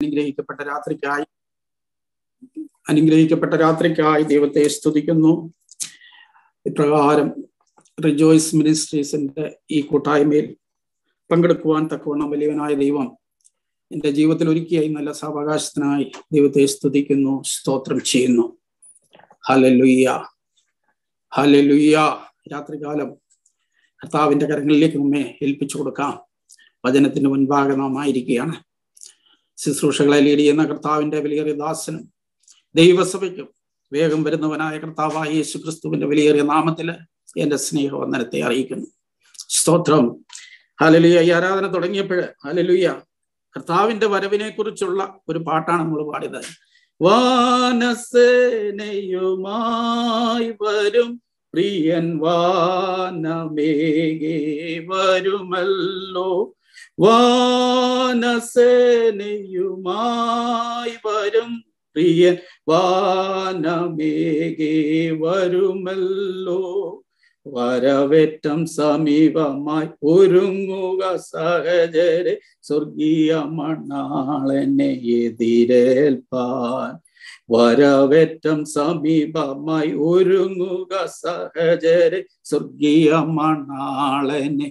അനുഗ്രഹിക്കപ്പെട്ട രാത്രിക്കായി അനുഗ്രഹിക്കപ്പെട്ട രാത്രിക്കായി ദൈവത്തെ സ്തുതിക്കുന്നു ഇപ്രകാരം റിജോയ്സ് മിനിസ്ട്രീസിന്റെ ഈ കൂട്ടായ്മയിൽ പങ്കെടുക്കുവാൻ തക്കവണ്ണം വലിയവനായ ദൈവം എൻ്റെ ജീവിതത്തിൽ ഒരുക്കിയായി നല്ല സാവകാശത്തിനായി ദൈവത്തെ സ്തുതിക്കുന്നു സ്തോത്രം ചെയ്യുന്നു ഹലലുയ്യ ഹലലുയ്യ രാത്രികാലം കർത്താവിന്റെ കരങ്ങളിലേക്ക് നമ്മെ ഏൽപ്പിച്ചു കൊടുക്കാം വചനത്തിന്റെ മുൻപാകെ നാം ആയിരിക്കുകയാണ് ശുശ്രൂഷകളെ ലീഡ് ചെയ്യുന്ന കർത്താവിന്റെ വലിയേറിയ ദാസനും ദൈവസഭയ്ക്കും വേഗം വരുന്നവനായ കർത്താവായ യേശു ക്രിസ്തുവിന്റെ വലിയേറിയ നാമത്തില് എന്റെ സ്നേഹവന്ദനത്തെ അറിയിക്കുന്നു സ്തോത്രം ഹലലുയ ഈ ആരാധന തുടങ്ങിയപ്പോൾ ഹലലുയ കർത്താവിന്റെ വരവിനെ കുറിച്ചുള്ള ഒരു പാട്ടാണ് നമ്മൾ പാടിയത് വാനസേനയുമായി വരും പ്രിയൻ വാനമേകെ വരുമല്ലോ വാനസേനയുമായി വരും പ്രിയൻ വാനമേകെ വരുമല്ലോ വരവേറ്റം സമീപമായി ഒരുങ്ങുക സഹജരെ സ്വർഗീയ മണ്ണാളെന്നെ എതിരേൽപ്പാൻ വരവേറ്റം സമീപമായി ഒരുങ്ങുക സഹജരെ സ്വർഗീയ മണ്ണാളെന്നെ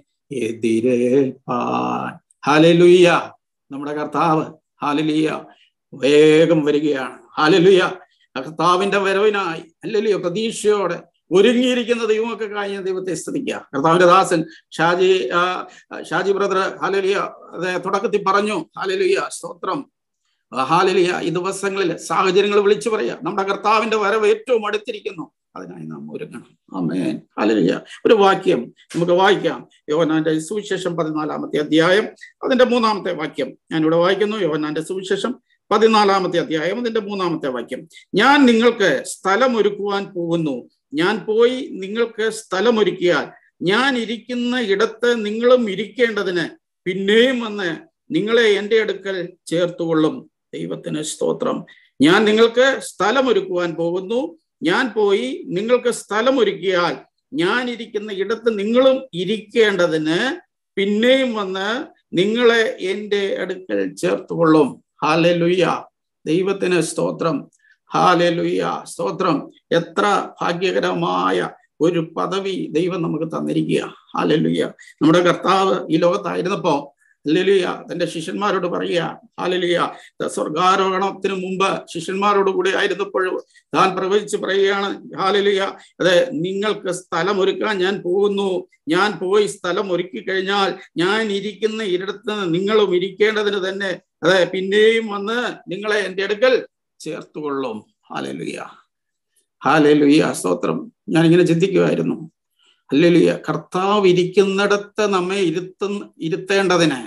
എതിരേൽപ്പാൻ ഹാലലുയ്യ നമ്മുടെ കർത്താവ് ഹാലലിയ വേഗം വരികയാണ് ഹാലലുയ്യ കർത്താവിന്റെ വരവിനായി അല്ലലിയോ പ്രതീക്ഷയോടെ ഒരുങ്ങിയിരിക്കുന്ന ദൈവമൊക്കെ കഴിഞ്ഞ ദൈവത്തെ സ്തുതിക്കുക കർത്താവിന്റെ ദാസൻ ഷാജി ഷാജി ബ്രദർ ഹാലലിയ അതെ തുടക്കത്തിൽ പറഞ്ഞു ഹാലലിയ സ്തോത്രം ഹാലലിയ ഈ ദിവസങ്ങളിൽ സാഹചര്യങ്ങൾ വിളിച്ചു പറയുക നമ്മുടെ കർത്താവിന്റെ വരവ് ഏറ്റവും അടുത്തിരിക്കുന്നു അതിനായി നാം ഒരുങ്ങണം അമേൻ ഹാലലിയ ഒരു വാക്യം നമുക്ക് വായിക്കാം യോഹനാന്റെ സുവിശേഷം പതിനാലാമത്തെ അധ്യായം അതിന്റെ മൂന്നാമത്തെ വാക്യം ഞാനിവിടെ വായിക്കുന്നു യോഹനാന്റെ സുവിശേഷം പതിനാലാമത്തെ അധ്യായം അതിന്റെ മൂന്നാമത്തെ വാക്യം ഞാൻ നിങ്ങൾക്ക് സ്ഥലം ഒരുക്കുവാൻ പോകുന്നു ഞാൻ പോയി നിങ്ങൾക്ക് സ്ഥലമൊരുക്കിയാൽ ഞാൻ ഇരിക്കുന്ന ഇടത്ത് നിങ്ങളും ഇരിക്കേണ്ടതിന് പിന്നെയും വന്ന് നിങ്ങളെ എൻ്റെ അടുക്കൽ ചേർത്തുകൊള്ളും ദൈവത്തിന് സ്തോത്രം ഞാൻ നിങ്ങൾക്ക് സ്ഥലമൊരുക്കുവാൻ പോകുന്നു ഞാൻ പോയി നിങ്ങൾക്ക് സ്ഥലമൊരുക്കിയാൽ ഞാൻ ഇരിക്കുന്ന ഇടത്ത് നിങ്ങളും ഇരിക്കേണ്ടതിന് പിന്നെയും വന്ന് നിങ്ങളെ എൻ്റെ അടുക്കൽ ചേർത്തുകൊള്ളും ഹാലലുയ്യ ദൈവത്തിന് സ്തോത്രം ഹാലലുയ്യ സ്തോത്രം എത്ര ഭാഗ്യകരമായ ഒരു പദവി ദൈവം നമുക്ക് തന്നിരിക്കുക ഹാലലുയ്യ നമ്മുടെ കർത്താവ് ഈ ലോകത്തായിരുന്നപ്പോ ഹല്ലേലൂയ തന്റെ ശിഷ്യന്മാരോട് പറയുക ഹാലലിയ സ്വർഗാരോഹണത്തിന് മുമ്പ് ശിഷ്യന്മാരോട് കൂടി ആയിരുന്നപ്പോഴും താൻ പ്രവചിച്ച് പറയുകയാണ് ഹാലലിയ അതെ നിങ്ങൾക്ക് സ്ഥലം ഒരുക്കാൻ ഞാൻ പോകുന്നു ഞാൻ പോയി സ്ഥലം ഒരുക്കി കഴിഞ്ഞാൽ ഞാൻ ഇരിക്കുന്ന ഇരിടത്ത് നിങ്ങളും ഇരിക്കേണ്ടതിന് തന്നെ അതെ പിന്നെയും വന്ന് നിങ്ങളെ എൻ്റെ അടുക്കൽ ചേർത്തുകൊള്ളും ഹാലലുയ ഹാലലുയ സ്തോത്രം ഞാൻ ഇങ്ങനെ ചിന്തിക്കുമായിരുന്നു അല്ലെലിയ കർത്താവ് ഇരിക്കുന്നിടത്ത് നമ്മെ ഇരുത്തുന്ന ഇരുത്തേണ്ടതിന്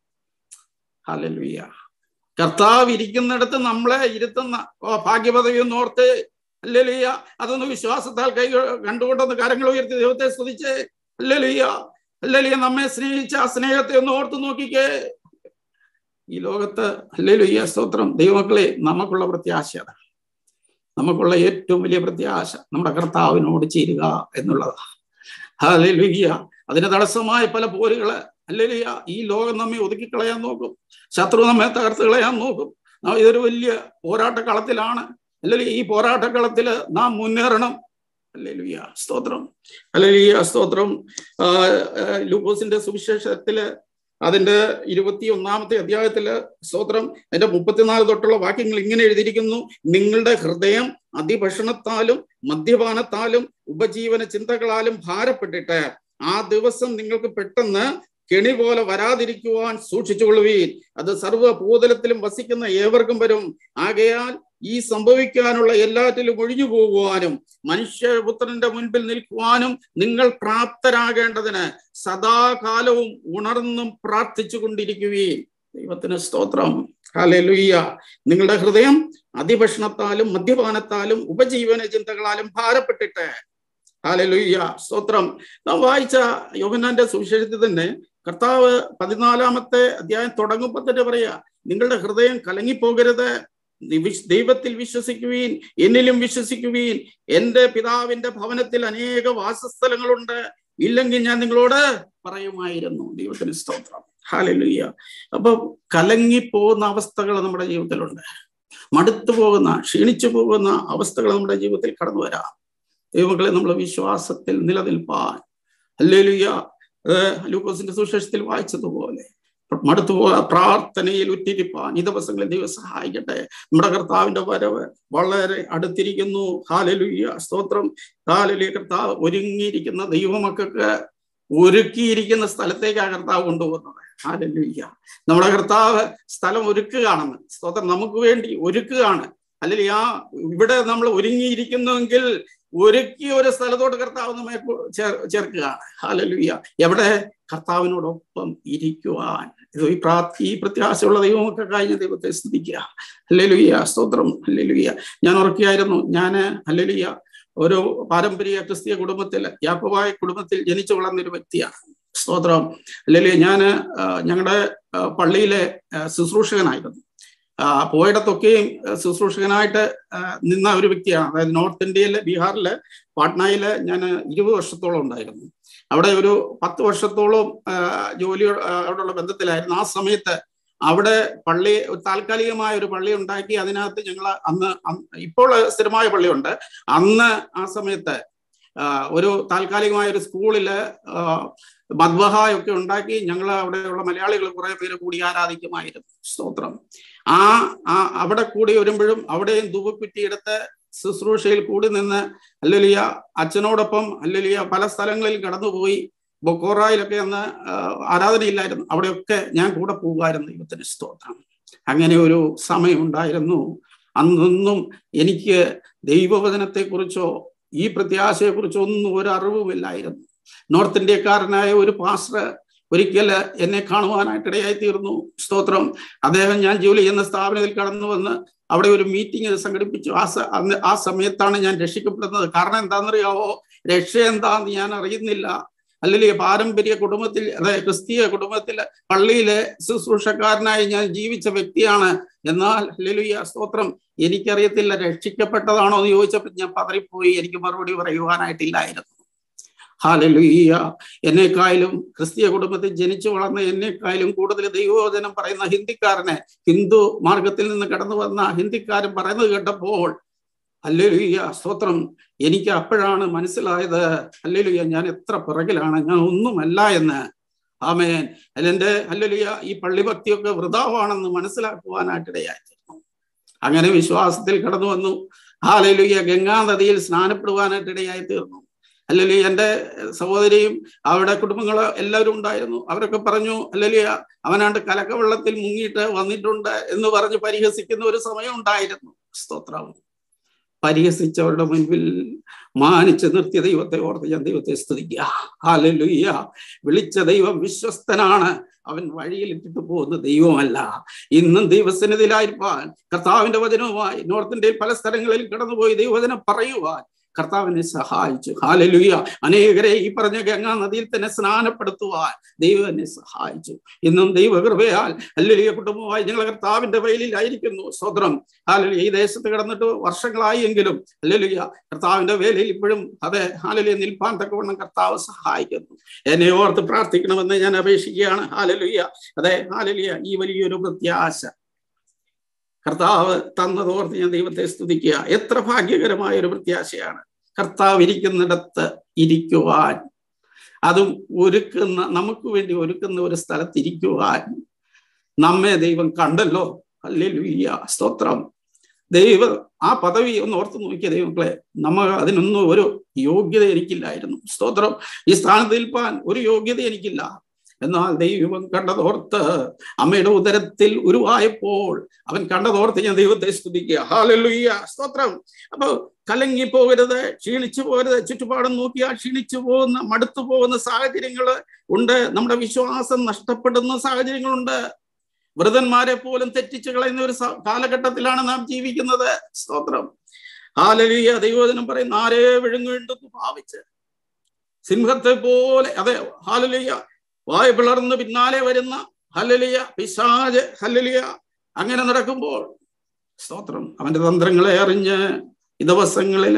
ഹലലുയ കർത്താവ് ഇരിക്കുന്നിടത്ത് നമ്മളെ ഇരുത്തുന്ന ഓ ഭാഗ്യപദവി ഒന്ന് ഓർത്ത് അല്ലെലിയ അതൊന്ന് വിശ്വാസത്താൽ കൈ കണ്ടുകൊണ്ടൊന്ന് കരങ്ങൾ ഉയർത്തി ദൈവത്തെ സ്തുതിച്ച് അല്ലെലിയ അല്ലെലിയ നമ്മെ സ്നേഹിച്ച ആ സ്നേഹത്തെ ഒന്ന് ഓർത്ത് നോക്കിക്കേ ഈ ലോകത്ത് അല്ലെലുയ്യ സ്തോത്രം ദൈവമക്കളെ നമുക്കുള്ള പ്രത്യാശ നമുക്കുള്ള ഏറ്റവും വലിയ പ്രത്യാശ നമ്മുടെ കർത്താവിനോട് ചേരുക എന്നുള്ളതാണ് ഹല്ലേലൂയ അതിന് തടസ്സമായ പല പോരുകള് അല്ലേലിയ ഈ ലോകം നമ്മെ ഒതുക്കി കളയാൻ നോക്കും ശത്രു നമ്മെ തകർത്ത് കളയാൻ നോക്കും ഇതൊരു വലിയ പോരാട്ട കളത്തിലാണ് അല്ലെങ്കിൽ ഈ പോരാട്ട കളത്തില് നാം മുന്നേറണം അല്ലേലുയ്യ സ്തോത്രം അല്ലേലിയ സ്തോത്രം ലൂക്കോസിന്റെ സുവിശേഷത്തില് അതിന്റെ ഇരുപത്തി ഒന്നാമത്തെ അധ്യായത്തില് സ്തോത്രം അതിന്റെ മുപ്പത്തിനാല് തൊട്ടുള്ള വാക്യങ്ങൾ ഇങ്ങനെ എഴുതിയിരിക്കുന്നു നിങ്ങളുടെ ഹൃദയം അതിഭക്ഷണത്താലും മദ്യപാനത്താലും ഉപജീവന ചിന്തകളാലും ഭാരപ്പെട്ടിട്ട് ആ ദിവസം നിങ്ങൾക്ക് പെട്ടെന്ന് കെണി പോലെ വരാതിരിക്കുവാൻ സൂക്ഷിച്ചുകൊള്ളുവീൻ അത് സർവ്വഭൂതലത്തിലും വസിക്കുന്ന ഏവർക്കും വരും ആകയാൽ ഈ സംഭവിക്കാനുള്ള എല്ലാറ്റിലും ഒഴിഞ്ഞു പോകുവാനും മനുഷ്യപുത്രന്റെ മുൻപിൽ നിൽക്കുവാനും നിങ്ങൾ പ്രാപ്തരാകേണ്ടതിന് സദാകാലവും ഉണർന്നും പ്രാർത്ഥിച്ചു കൊണ്ടിരിക്കുകയും ദൈവത്തിന് സ്തോത്രം ഹാലലുയ്യ നിങ്ങളുടെ ഹൃദയം അതിഭക്ഷണത്താലും മദ്യപാനത്താലും ഉപജീവന ചിന്തകളാലും ഭാരപ്പെട്ടിട്ട് ഹാലലുയ്യ സ്തോത്രം നാം വായിച്ച യോഹനാന്റെ സുവിശേഷത്തിൽ തന്നെ കർത്താവ് പതിനാലാമത്തെ അധ്യായം തുടങ്ങുമ്പോൾ തന്നെ പറയാ നിങ്ങളുടെ ഹൃദയം കലങ്ങിപ്പോകരുത് ദൈവത്തിൽ വിശ്വസിക്കുവീൻ എന്നിലും വിശ്വസിക്കുവീൻ എന്റെ പിതാവിന്റെ ഭവനത്തിൽ അനേക വാസസ്ഥലങ്ങളുണ്ട് ഇല്ലെങ്കിൽ ഞാൻ നിങ്ങളോട് പറയുമായിരുന്നു ദൈവത്തിന് സ്തോത്രം ഹാലലുയ്യ അപ്പൊ കലങ്ങിപ്പോകുന്ന അവസ്ഥകൾ നമ്മുടെ ജീവിതത്തിലുണ്ട് മടുത്തു പോകുന്ന ക്ഷീണിച്ചു പോകുന്ന അവസ്ഥകൾ നമ്മുടെ ജീവിതത്തിൽ കടന്നു വരാം ദൈവങ്ങളെ നമ്മൾ വിശ്വാസത്തിൽ നിലനിൽപ്പാൻ അല്ലേലുയ്യ ലൂക്കോസിന്റെ സുശേഷത്തിൽ വായിച്ചതുപോലെ മടുത്തു പോകാ പ്രാർത്ഥനയിൽ ഉറ്റിരിപ്പാൻ ഈ ദിവസങ്ങളിൽ ദൈവം സഹായിക്കട്ടെ നമ്മുടെ കർത്താവിന്റെ വരവ് വളരെ അടുത്തിരിക്കുന്നു ഹാലലുയ്യ സ്തോത്രം ഹാലലുയ കർത്താവ് ഒരുങ്ങിയിരിക്കുന്ന ദൈവമക്കൾക്ക് ഒരുക്കിയിരിക്കുന്ന സ്ഥലത്തേക്കാണ് കർത്താവ് കൊണ്ടുപോകുന്നത് ഹാലലുയ്യ നമ്മുടെ കർത്താവ് സ്ഥലം ഒരുക്കുകയാണെന്ന് സ്തോത്രം നമുക്ക് വേണ്ടി ഒരുക്കുകയാണ് അല്ലെങ്കിൽ ആ ഇവിടെ നമ്മൾ ഒരുങ്ങിയിരിക്കുന്നുവെങ്കിൽ ഒരുക്കിയ ഒരു സ്ഥലത്തോട്ട് കർത്താവ് നമ്മെ ചേർക്കുകയാണ് ഹാലലുയ്യ എവിടെ കർത്താവിനോടൊപ്പം ഇരിക്കുവാൻ ഇത് ഈ പ്രാർത്ഥി ഈ പ്രത്യാശയുള്ള ദൈവമൊക്കെ കഴിഞ്ഞ ദൈവത്തെ സ്തുതിക്കുക അല്ലെലുയ്യ സ്തോത്രം അല്ലെലുയ്യ ഞാൻ ഉറക്കിയായിരുന്നു ഞാൻ അല്ലെലുയ്യ ഒരു പാരമ്പര്യ ക്രിസ്തീയ കുടുംബത്തിൽ യാക്കോബായ കുടുംബത്തിൽ ജനിച്ചു വളർന്ന ഒരു വ്യക്തിയാണ് സ്തോത്രം അല്ലെങ്കിൽ ഞാൻ ഞങ്ങളുടെ പള്ളിയിലെ ശുശ്രൂഷകനായിരുന്നു പോയിടത്തൊക്കെയും ശുശ്രൂഷകനായിട്ട് നിന്ന ഒരു വ്യക്തിയാണ് അതായത് നോർത്ത് ഇന്ത്യയിലെ ബീഹാറിലെ പാട്നയില് ഞാൻ ഇരുപത് വർഷത്തോളം ഉണ്ടായിരുന്നു അവിടെ ഒരു പത്ത് വർഷത്തോളം ജോലി അവിടെയുള്ള ബന്ധത്തിലായിരുന്നു ആ സമയത്ത് അവിടെ പള്ളി താൽക്കാലികമായ ഒരു പള്ളി ഉണ്ടാക്കി അതിനകത്ത് ഞങ്ങൾ അന്ന് ഇപ്പോൾ സ്ഥിരമായ പള്ളിയുണ്ട് അന്ന് ആ സമയത്ത് ഒരു താൽക്കാലികമായ ഒരു സ്കൂളില് മദ്വഹായൊക്കെ ഉണ്ടാക്കി ഞങ്ങൾ അവിടെയുള്ള മലയാളികൾ കുറെ പേര് കൂടി ആരാധിക്കുമായിരുന്നു സ്തോത്രം ആ ആ അവിടെ കൂടി വരുമ്പോഴും അവിടെയും ധൂപക്കുറ്റിയെടുത്ത് ശുശ്രൂഷയിൽ കൂടി നിന്ന് അല്ലലിയ അച്ഛനോടൊപ്പം അല്ലലിയ പല സ്ഥലങ്ങളിൽ കടന്നുപോയി ബൊക്കോറായിലൊക്കെ അന്ന് ആരാധനയില്ലായിരുന്നു അവിടെയൊക്കെ ഞാൻ കൂടെ പോകുമായിരുന്നു ദൈവത്തിന് സ്തോത്രം അങ്ങനെ ഒരു സമയം ഉണ്ടായിരുന്നു അന്നൊന്നും എനിക്ക് ദൈവവചനത്തെക്കുറിച്ചോ ഈ പ്രത്യാശയെക്കുറിച്ചോ ഒന്നും ഒരു അറിവുമില്ലായിരുന്നു നോർത്ത് ഇന്ത്യക്കാരനായ ഒരു പാസ്റ്റർ ഒരിക്കൽ എന്നെ കാണുവാനായിട്ട് ഇടയായി തീർന്നു സ്തോത്രം അദ്ദേഹം ഞാൻ ജോലി ചെയ്യുന്ന സ്ഥാപനത്തിൽ കടന്നു വന്ന് അവിടെ ഒരു മീറ്റിംഗ് സംഘടിപ്പിച്ചു ആ അന്ന് ആ സമയത്താണ് ഞാൻ രക്ഷിക്കപ്പെടുന്നത് കാരണം എന്താണെന്നറിയാവോ രക്ഷ എന്താന്ന് ഞാൻ അറിയുന്നില്ല അല്ലെങ്കിൽ പാരമ്പര്യ കുടുംബത്തിൽ അതായത് ക്രിസ്തീയ കുടുംബത്തിലെ പള്ളിയിലെ ശുശ്രൂഷക്കാരനായി ഞാൻ ജീവിച്ച വ്യക്തിയാണ് എന്നാൽ ലലുയ സ്തോത്രം എനിക്കറിയത്തില്ല രക്ഷിക്കപ്പെട്ടതാണോ എന്ന് ചോദിച്ചപ്പോൾ ഞാൻ പതറിപ്പോയി എനിക്ക് മറുപടി പറയുവാനായിട്ടില്ലായിരുന്നു ഹാലലുയ്യ എന്നെക്കായാലും ക്രിസ്തീയ കുടുംബത്തിൽ ജനിച്ചു വളർന്ന എന്നെക്കായാലും കൂടുതൽ ദൈവവചനം പറയുന്ന ഹിന്ദിക്കാരനെ ഹിന്ദു മാർഗത്തിൽ നിന്ന് കടന്നു വന്ന ഹിന്ദിക്കാരൻ പറയുന്നത് കേട്ടപ്പോൾ അല്ലേലുയ്യ സ്തോത്രം എനിക്ക് അപ്പോഴാണ് മനസ്സിലായത് അല്ലേലുയ്യ ഞാൻ എത്ര പിറകിലാണ് ഞാൻ ഒന്നുമല്ല എന്ന് ആമേൻ അല്ലെന്റെ അല്ലേലുയ്യ ഈ പള്ളിഭക്തിയൊക്കെ വൃതാവാണെന്ന് മനസ്സിലാക്കുവാനായിട്ടിടയായിരുന്നു അങ്ങനെ വിശ്വാസത്തിൽ കടന്നു വന്നു ഹാലലുയ്യ ഗംഗാ നദിയിൽ സ്നാനപ്പെടുവാനായിട്ടിടയായി തീർന്നു അല്ലെങ്കിൽ എൻ്റെ സഹോദരിയും അവിടെ കുടുംബങ്ങൾ എല്ലാവരും ഉണ്ടായിരുന്നു അവരൊക്കെ പറഞ്ഞു അല്ലെങ്കിൽ അവനാണ്ട് കലക്കവെള്ളത്തിൽ മുങ്ങിയിട്ട് വന്നിട്ടുണ്ട് എന്ന് പറഞ്ഞ് പരിഹസിക്കുന്ന ഒരു സമയം ഉണ്ടായിരുന്നു സ്തോത്രം പരിഹസിച്ചവരുടെ മുൻപിൽ മാനിച്ച് നിർത്തിയ ദൈവത്തെ ഓർത്ത് ഞാൻ ദൈവത്തെ സ്തുതിക്കുക ഹാലലുയ്യ വിളിച്ച ദൈവം വിശ്വസ്തനാണ് അവൻ വഴിയിൽ ഇട്ടിട്ട് പോകുന്ന ദൈവമല്ല ഇന്നും ദൈവസന്നിധിയിലായിരിക്കാൻ കർത്താവിന്റെ വചനവുമായി നോർത്ത് ഇന്ത്യയിൽ പല സ്ഥലങ്ങളിൽ കടന്നുപോയി ദൈവവചനം പറയുവാൻ കർത്താവിനെ സഹായിച്ചു ഹാലലുയ്യ അനേകരെ ഈ പറഞ്ഞ ഗംഗാ നദിയിൽ തന്നെ സ്നാനപ്പെടുത്തുവാൻ ദൈവം എന്നെ സഹായിച്ചു ഇന്നും ദൈവകൃപയാൽ അല്ലുലിയ കുടുംബമായി ഞങ്ങൾ കർത്താവിന്റെ വേലയിലായിരിക്കുന്നു സ്വതന്ത്രം ഹാലലിയ ഈ ദേശത്ത് കിടന്നിട്ട് വർഷങ്ങളായി എങ്കിലും അല്ലുലിയ കർത്താവിന്റെ വേലയിൽ ഇപ്പോഴും അതെ ഹാലലിയ നിൽപ്പാൻ തക്കവണ്ണം കർത്താവ് സഹായിക്കുന്നു എന്നെ ഓർത്ത് പ്രാർത്ഥിക്കണമെന്ന് ഞാൻ അപേക്ഷിക്കുകയാണ് ഹാലലുയ്യ അതെ ഹാലലിയ ഈ വലിയൊരു പ്രത്യാശ കർത്താവ് തന്നതോർത്ത് ഞാൻ ദൈവത്തെ സ്തുതിക്കുക എത്ര ഭാഗ്യകരമായ ഒരു പ്രത്യാശയാണ് കർത്താവ് ഇരിക്കുന്നിടത്ത് ഇരിക്കുവാൻ അതും ഒരുക്കുന്ന നമുക്ക് വേണ്ടി ഒരുക്കുന്ന ഒരു സ്ഥലത്ത് ഇരിക്കുവാൻ നമ്മെ ദൈവം കണ്ടല്ലോ അല്ലേ ലുയ്യ സ്തോത്രം ദൈവ ആ പദവി ഒന്ന് ഓർത്ത് നോക്കിയ ദൈവങ്ങളെ നമ്മ അതിനൊന്നും ഒരു യോഗ്യത എനിക്കില്ലായിരുന്നു സ്തോത്രം ഈ സ്ഥാനത്ത് നിൽപ്പാൻ ഒരു യോഗ്യത എനിക്കില്ല എന്നാൽ ദൈവം കണ്ടതോർത്ത് അമ്മയുടെ ഉദരത്തിൽ ഉരുവായപ്പോൾ അവൻ കണ്ടതോർത്ത് ഞാൻ ദൈവത്തെ സ്തുതിക്കുക ഹാലലുയ്യ സ്തോത്രം അപ്പൊ കലങ്ങി പോകരുത് ക്ഷീണിച്ചു പോകരുത് ചുറ്റുപാടും നോക്കിയാൽ ക്ഷീണിച്ചു പോകുന്ന മടുത്തു പോകുന്ന സാഹചര്യങ്ങൾ ഉണ്ട് നമ്മുടെ വിശ്വാസം നഷ്ടപ്പെടുന്ന സാഹചര്യങ്ങളുണ്ട് വ്രതന്മാരെ പോലും തെറ്റിച്ചു കളയുന്ന ഒരു കാലഘട്ടത്തിലാണ് നാം ജീവിക്കുന്നത് സ്തോത്രം ഹാലലിയ ദൈവോദനം പറയുന്ന ആരേ വിഴുങ്ങുണ്ടെന്ന് ഭാവിച്ച് സിംഹത്തെ പോലെ അതെ ഹാലലിയ വായ പിളർന്ന് പിന്നാലെ വരുന്ന ഹല്ലലിയ പിശാജ് ഹല്ലലിയ അങ്ങനെ നടക്കുമ്പോൾ സ്തോത്രം അവന്റെ തന്ത്രങ്ങളെ അറിഞ്ഞ് ഈ ദിവസങ്ങളില്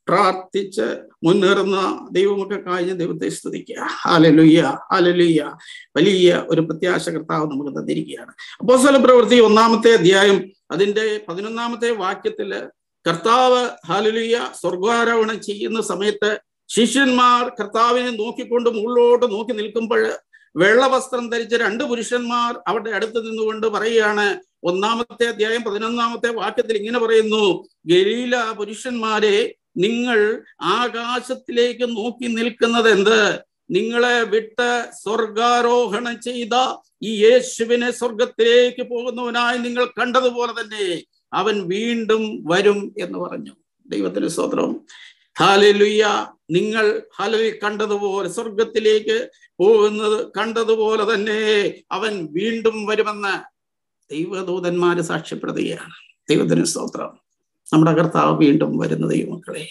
പ്രാർത്ഥിച്ച് മുന്നേറുന്ന ദൈവമൊക്കെ കഴിഞ്ഞ ദൈവത്തെ സ്തുതിക്കുക ഹാലലുയ്യ ഹാലലുയ്യ വലിയ ഒരു പ്രത്യാശ കർത്താവ് നമുക്ക് തന്നിരിക്കുകയാണ് അപ്പോസ്തല പ്രവൃത്തി ഒന്നാമത്തെ അധ്യായം അതിന്റെ പതിനൊന്നാമത്തെ വാക്യത്തില് കർത്താവ് ഹാലലുയ്യ സ്വർഗാരോഹണം ചെയ്യുന്ന സമയത്ത് ശിഷ്യന്മാർ കർത്താവിനെ നോക്കിക്കൊണ്ട് മുകളിലോട്ട് നോക്കി നിൽക്കുമ്പോൾ വെള്ള വസ്ത്രം ധരിച്ച രണ്ട് പുരുഷന്മാർ അവരുടെ അടുത്ത് നിന്നുകൊണ്ട് പറയുകയാണ് ഒന്നാമത്തെ അധ്യായം പതിനൊന്നാമത്തെ വാക്യത്തിൽ ഇങ്ങനെ പറയുന്നു ഗലീല പുരുഷന്മാരെ നിങ്ങൾ ആകാശത്തിലേക്ക് നോക്കി നിൽക്കുന്നത് എന്ത് നിങ്ങളെ വിട്ട് സ്വർഗാരോഹണം ചെയ്ത ഈ യേശുവിനെ സ്വർഗത്തിലേക്ക് പോകുന്നവനായി നിങ്ങൾ കണ്ടതുപോലെ തന്നെ അവൻ വീണ്ടും വരും എന്ന് പറഞ്ഞു ദൈവത്തിന് സ്വത്രം ഹാലലുയ്യ നിങ്ങൾ ഹാലലി കണ്ടതുപോലെ സ്വർഗത്തിലേക്ക് പോകുന്നത് കണ്ടതുപോലെ തന്നെ അവൻ വീണ്ടും വരുമെന്ന് ദൈവദൂതന്മാര് സാക്ഷ്യപ്പെടുത്തുകയാണ് ദൈവത്തിന് സ്തോത്രം നമ്മുടെ കർത്താവ് വീണ്ടും വരുന്ന ദൈവമക്കളെ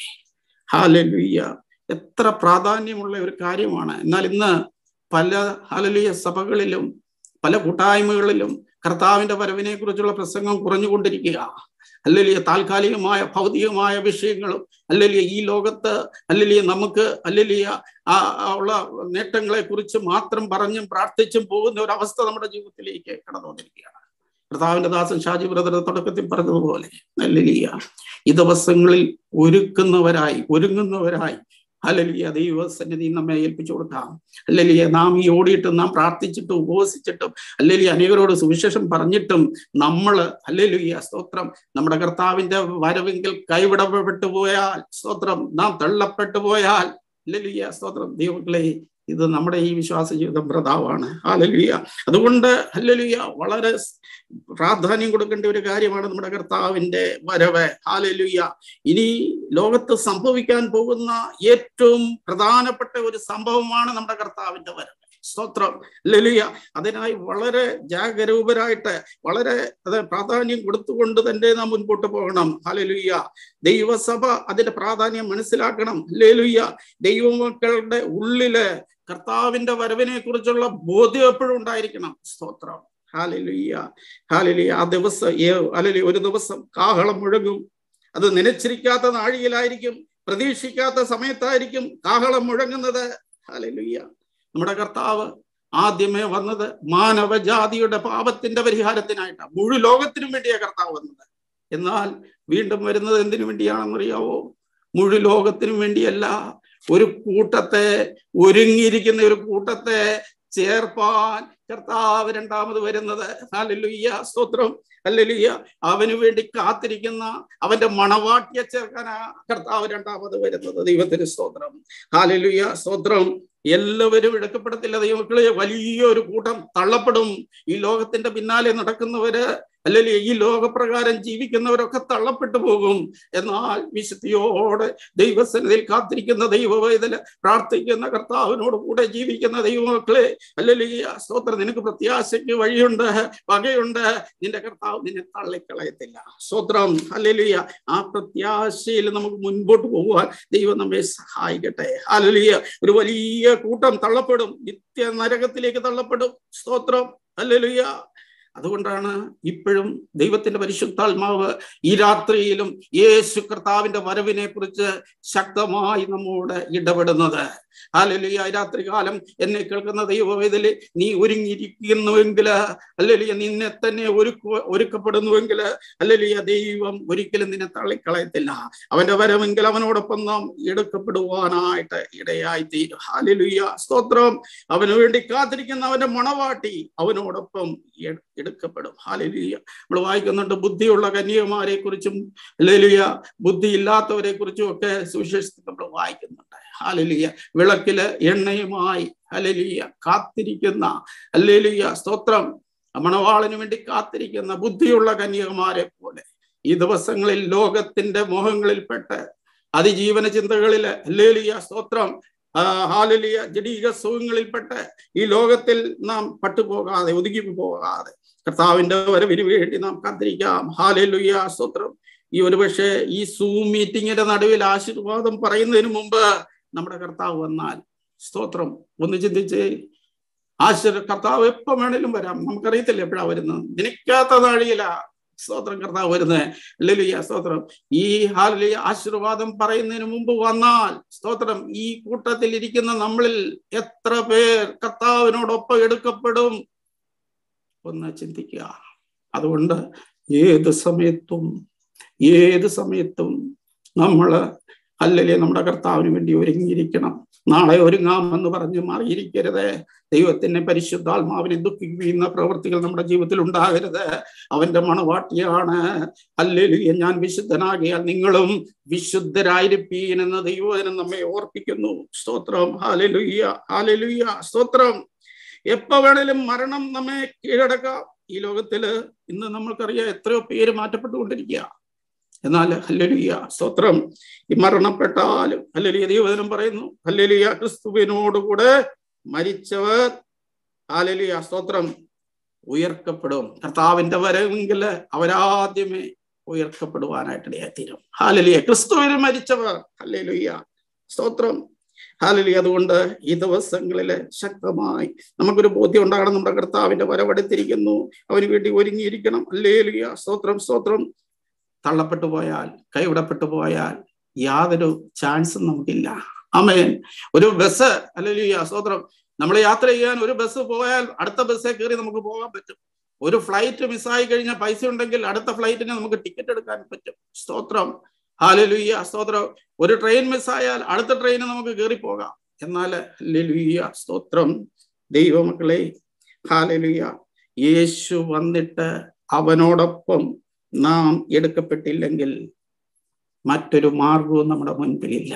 ഹാലലുയ്യ എത്ര പ്രാധാന്യമുള്ള ഒരു കാര്യമാണ് എന്നാൽ ഇന്ന് പല ഹാലലിയ സഭകളിലും പല കൂട്ടായ്മകളിലും കർത്താവിന്റെ വരവിനെ കുറിച്ചുള്ള പ്രസംഗം കുറഞ്ഞുകൊണ്ടിരിക്കുക അല്ലെങ്കിൽ താൽക്കാലികമായ ഭൗതികമായ വിഷയങ്ങളും അല്ലെങ്കിൽ ഈ ലോകത്ത് അല്ലെങ്കിൽ നമുക്ക് അല്ലെങ്കിൽ ആ ഉള്ള നേട്ടങ്ങളെ കുറിച്ച് മാത്രം പറഞ്ഞും പ്രാർത്ഥിച്ചും പോകുന്ന ഒരു അവസ്ഥ നമ്മുടെ ജീവിതത്തിലേക്ക് കടന്നു വന്നിരിക്കുകയാണ് കർത്താവിന്റെ ദാസൻ ഷാജി ബ്രദർ തുടക്കത്തിൽ പറഞ്ഞതുപോലെ അല്ലലിയ ഈ ദിവസങ്ങളിൽ ഒരുക്കുന്നവരായി ഒരുങ്ങുന്നവരായി അല്ലലിയ ദൈവസന്നിധി നമ്മെ ഏൽപ്പിച്ചു കൊടുക്കാം അല്ലലിയ നാം ഈ ഓടിയിട്ടും നാം പ്രാർത്ഥിച്ചിട്ടും ഉപവസിച്ചിട്ടും അല്ലെങ്കിൽ അനേകരോട് സുവിശേഷം പറഞ്ഞിട്ടും നമ്മൾ അല്ലലിയ സ്തോത്രം നമ്മുടെ കർത്താവിന്റെ വരവെങ്കിൽ കൈവിടപ്പെട്ടു പോയാൽ സ്തോത്രം നാം തള്ളപ്പെട്ടു പോയാൽ അല്ലലിയ സ്തോത്രം ദൈവങ്ങളെ ഇത് നമ്മുടെ ഈ വിശ്വാസ ജീവിതം പ്രതാവാണ് ഹാലലുയ അതുകൊണ്ട് ഹല്ലലുയ വളരെ പ്രാധാന്യം കൊടുക്കേണ്ട ഒരു കാര്യമാണ് നമ്മുടെ കർത്താവിന്റെ വരവ് ഹാലലുയ ഇനി ലോകത്ത് സംഭവിക്കാൻ പോകുന്ന ഏറ്റവും പ്രധാനപ്പെട്ട ഒരു സംഭവമാണ് നമ്മുടെ കർത്താവിന്റെ വരവ് സ്തോത്രം ലലിയ അതിനായി വളരെ ജാഗരൂപരായിട്ട് വളരെ അത് പ്രാധാന്യം കൊടുത്തുകൊണ്ട് തന്നെ നാം മുൻപോട്ട് പോകണം ഹലലുയ്യ ദൈവസഭ അതിന്റെ പ്രാധാന്യം മനസ്സിലാക്കണം ലേലുയ്യ ദൈവമക്കളുടെ ഉള്ളില് കർത്താവിന്റെ വരവിനെ കുറിച്ചുള്ള ബോധ്യം എപ്പോഴും ഉണ്ടായിരിക്കണം സ്തോത്രം ഹാലലുയ്യ ഹാലലിയ ആ ദിവസം അലലി ഒരു ദിവസം കാഹളം മുഴങ്ങും അത് നനച്ചിരിക്കാത്ത നാഴികയിലായിരിക്കും പ്രതീക്ഷിക്കാത്ത സമയത്തായിരിക്കും കാഹളം മുഴങ്ങുന്നത് ഹാലലുയ്യ നമ്മുടെ കർത്താവ് ആദ്യമേ വന്നത് മാനവജാതിയുടെ പാപത്തിന്റെ പരിഹാരത്തിനായിട്ടാണ് മുഴു ലോകത്തിനും വേണ്ടിയാണ് കർത്താവ് വന്നത് എന്നാൽ വീണ്ടും വരുന്നത് എന്തിനു വേണ്ടിയാണെന്നറിയാവോ മുഴു ലോകത്തിനും വേണ്ടിയല്ല ഒരു കൂട്ടത്തെ ഒരുങ്ങിയിരിക്കുന്ന ഒരു കൂട്ടത്തെ ചേർപ്പാൻ കർത്താവ് രണ്ടാമത് വരുന്നത് ഹാലലുയ്യ സ്തോത്രം അല്ലലുയ്യ അവന് വേണ്ടി കാത്തിരിക്കുന്ന അവന്റെ മണവാട്ടിയെ ചേർക്കാനാ കർത്താവ് രണ്ടാമത് വരുന്നത് ദൈവത്തിന് സ്തോത്രം ഹാലലുയ്യ സ്തോത്രം എല്ലാവരും എടുക്കപ്പെടത്തില്ല ദൈവമക്കളെ വലിയൊരു കൂട്ടം തള്ളപ്പെടും ഈ ലോകത്തിന്റെ പിന്നാലെ നടക്കുന്നവര് അല്ലെങ്കിൽ ഈ ലോകപ്രകാരം ജീവിക്കുന്നവരൊക്കെ തള്ളപ്പെട്ടു പോകും എന്നാൽ വിശുദ്ധിയോടെ ദൈവസന്നിധിയിൽ കാത്തിരിക്കുന്ന ദൈവവേദന പ്രാർത്ഥിക്കുന്ന കർത്താവിനോട് കൂടെ ജീവിക്കുന്ന ദൈവമക്കളെ അല്ലെങ്കിൽ സ്തോത്രം നിനക്ക് പ്രത്യാശയ്ക്ക് വഴിയുണ്ട് വകയുണ്ട് നിന്റെ കർത്താവ് നിന്നെ തള്ളിക്കളയത്തില്ല സ്തോത്രം അല്ലെങ്കിൽ ആ പ്രത്യാശയിൽ നമുക്ക് മുൻപോട്ട് പോകുവാൻ ദൈവം നമ്മെ സഹായിക്കട്ടെ അല്ലെങ്കിൽ ഒരു വലിയ കൂട്ടം തള്ളപ്പെടും നിത്യ നരകത്തിലേക്ക് തള്ളപ്പെടും സ്തോത്രം അല്ലെങ്കിൽ അതുകൊണ്ടാണ് ഇപ്പോഴും ദൈവത്തിന്റെ പരിശുദ്ധാത്മാവ് ഈ രാത്രിയിലും യേശു കർത്താവിന്റെ വരവിനെ കുറിച്ച് ശക്തമായി നമ്മോട് ഇടപെടുന്നത് അല്ലലിയ രാത്രി കാലം എന്നെ കേൾക്കുന്ന ദൈവവേദല് നീ ഒരുങ്ങിയിരിക്കുന്നുവെങ്കിൽ അല്ലലിയ നിന്നെ തന്നെ ഒരുക്ക ഒരുക്കപ്പെടുന്നുവെങ്കിൽ അല്ലലിയ ദൈവം ഒരിക്കലും നിന്നെ തള്ളിക്കളയത്തില്ല അവന്റെ വരവെങ്കിൽ അവനോടൊപ്പം നാം എടുക്കപ്പെടുവാനായിട്ട് ഇടയായി തീരും ഹാലലുയ്യ സ്തോത്രം അവന് വേണ്ടി കാത്തിരിക്കുന്ന അവന്റെ മണവാട്ടി അവനോടൊപ്പം എടുക്കപ്പെടും ഹാലലുയ്യ നമ്മൾ വായിക്കുന്നുണ്ട് ബുദ്ധിയുള്ള കന്യകമാരെ കുറിച്ചും ലേലുയ ബുദ്ധി ഇല്ലാത്തവരെ കുറിച്ചും ഒക്കെ സുവിശേഷത്തിൽ നമ്മൾ വായിക്കുന്നുണ്ട് ഹാലലിയ വിളക്കില് എണ്ണയുമായി ഹലലിയ കാത്തിരിക്കുന്ന അല്ലേലിയ സ്തോത്രം മണവാളിന് വേണ്ടി കാത്തിരിക്കുന്ന ബുദ്ധിയുള്ള കന്യകമാരെ പോലെ ഈ ദിവസങ്ങളിൽ ലോകത്തിന്റെ മോഹങ്ങളിൽപ്പെട്ട് അതിജീവന ചിന്തകളില് അല്ലേലിയ സ്തോത്രം ഹാലലിയ ജഡീക സുഖങ്ങളിൽപ്പെട്ട് ഈ ലോകത്തിൽ നാം പട്ടുപോകാതെ ഒതുങ്ങി പോകാതെ കർത്താവിന്റെ വരവിന് വേണ്ടി നാം കാത്തിരിക്കാം ഹാലലുയ്യ സ്തോത്രം ഈ ഒരുപക്ഷെ ഈ സൂം മീറ്റിങ്ങിന്റെ നടുവിൽ ആശീർവാദം പറയുന്നതിന് മുമ്പ് നമ്മുടെ കർത്താവ് വന്നാൽ സ്തോത്രം ഒന്ന് ചിന്തിച്ച് ആശ്ചര്യ കർത്താവ് എപ്പം വേണേലും വരാം നമുക്കറിയത്തില്ല എപ്പോഴാ വരുന്നത് നിനക്കാത്ത നാഴിയില സ്തോത്രം കർത്താവ് വരുന്നത് ഹല്ലേലൂയ സ്തോത്രം ഈ ഹാലലിയ ആശീർവാദം പറയുന്നതിന് മുമ്പ് വന്നാൽ സ്തോത്രം ഈ കൂട്ടത്തിൽ ഇരിക്കുന്ന നമ്മളിൽ എത്ര പേർ കർത്താവിനോടൊപ്പം എടുക്കപ്പെടും ഒന്ന് ചിന്തിക്കുക അതുകൊണ്ട് ഏത് സമയത്തും ഏത് സമയത്തും നമ്മൾ അല്ലെങ്കിൽ നമ്മുടെ കർത്താവിന് വേണ്ടി ഒരുങ്ങിയിരിക്കണം നാളെ ഒരുങ്ങാമെന്ന് പറഞ്ഞ് മാറിയിരിക്കരുത് ദൈവത്തിന്റെ പരിശുദ്ധാത്മാവിനെ ദുഃഖിക്കുന്ന പ്രവൃത്തികൾ നമ്മുടെ ജീവിതത്തിൽ ഉണ്ടാകരുത് അവന്റെ മണവാട്ടിയാണ് അല്ലെങ്കിൽ ഞാൻ വിശുദ്ധനാകിയാൽ നിങ്ങളും വിശുദ്ധരായിരിപ്പീൻ എന്ന ദൈവജനം നമ്മെ ഓർപ്പിക്കുന്നു സ്തോത്രം ഹാലലുയ്യ ഹാലലുയ്യ സ്തോത്രം എപ്പോ വേണേലും മരണം നമ്മെ കീഴടക്കാം ഈ ലോകത്തില് ഇന്ന് നമ്മൾക്കറിയാം എത്രയോ പേര് മാറ്റപ്പെട്ടുകൊണ്ടിരിക്കുക എന്നാൽ ഹല്ലലിയ സ്തോത്രം ഈ മരണപ്പെട്ടാലും ഹല്ലലിയ ദൈവവചനം പറയുന്നു ഹല്ലലിയ ക്രിസ്തുവിനോടുകൂടെ മരിച്ചവർ ഹാലലിയ സ്തോത്രം ഉയർക്കപ്പെടും കർത്താവിന്റെ വരവെങ്കിൽ അവരാദ്യമേ ഉയർക്കപ്പെടുവാനായിട്ട് ഇടയായിത്തീരും ഹാലലിയ ക്രിസ്തുവിന് മരിച്ചവർ ഹല്ലലുയ്യ സ്തോത്രം ഹാലലി അതുകൊണ്ട് ഈ ദിവസങ്ങളില് ശക്തമായി നമുക്കൊരു ബോധ്യം ഉണ്ടാകണം നമ്മുടെ കർത്താവിന്റെ വരവെടുത്തിരിക്കുന്നു അവന് വേണ്ടി ഒരുങ്ങിയിരിക്കണം അല്ലേലുയ സ്തോത്രം സ്തോത്രം തള്ളപ്പെട്ടു പോയാൽ കൈവിടപ്പെട്ടു പോയാൽ യാതൊരു ചാൻസും നമുക്കില്ല അമേൻ ഒരു ബസ് അല്ലേലുയ സ്തോത്രം നമ്മൾ യാത്ര ചെയ്യാൻ ഒരു ബസ് പോയാൽ അടുത്ത ബസ്സേ കയറി നമുക്ക് പോകാൻ പറ്റും ഒരു ഫ്ലൈറ്റ് മിസ്സായി കഴിഞ്ഞാൽ പൈസ ഉണ്ടെങ്കിൽ അടുത്ത ഫ്ലൈറ്റിന് നമുക്ക് ടിക്കറ്റ് എടുക്കാൻ പറ്റും സ്തോത്രം ഹാലലുയ്യ സ്തോത്രം ഒരു ട്രെയിൻ മിസ്സായാൽ അടുത്ത ട്രെയിന് നമുക്ക് കയറി പോകാം എന്നാൽ ലുയ്യ സ്തോത്രം ദൈവമക്കളെ ഹാലലുയ്യ യേശു വന്നിട്ട് അവനോടൊപ്പം നാം എടുക്കപ്പെട്ടില്ലെങ്കിൽ മറ്റൊരു മാർഗവും നമ്മുടെ മുൻപിലില്ല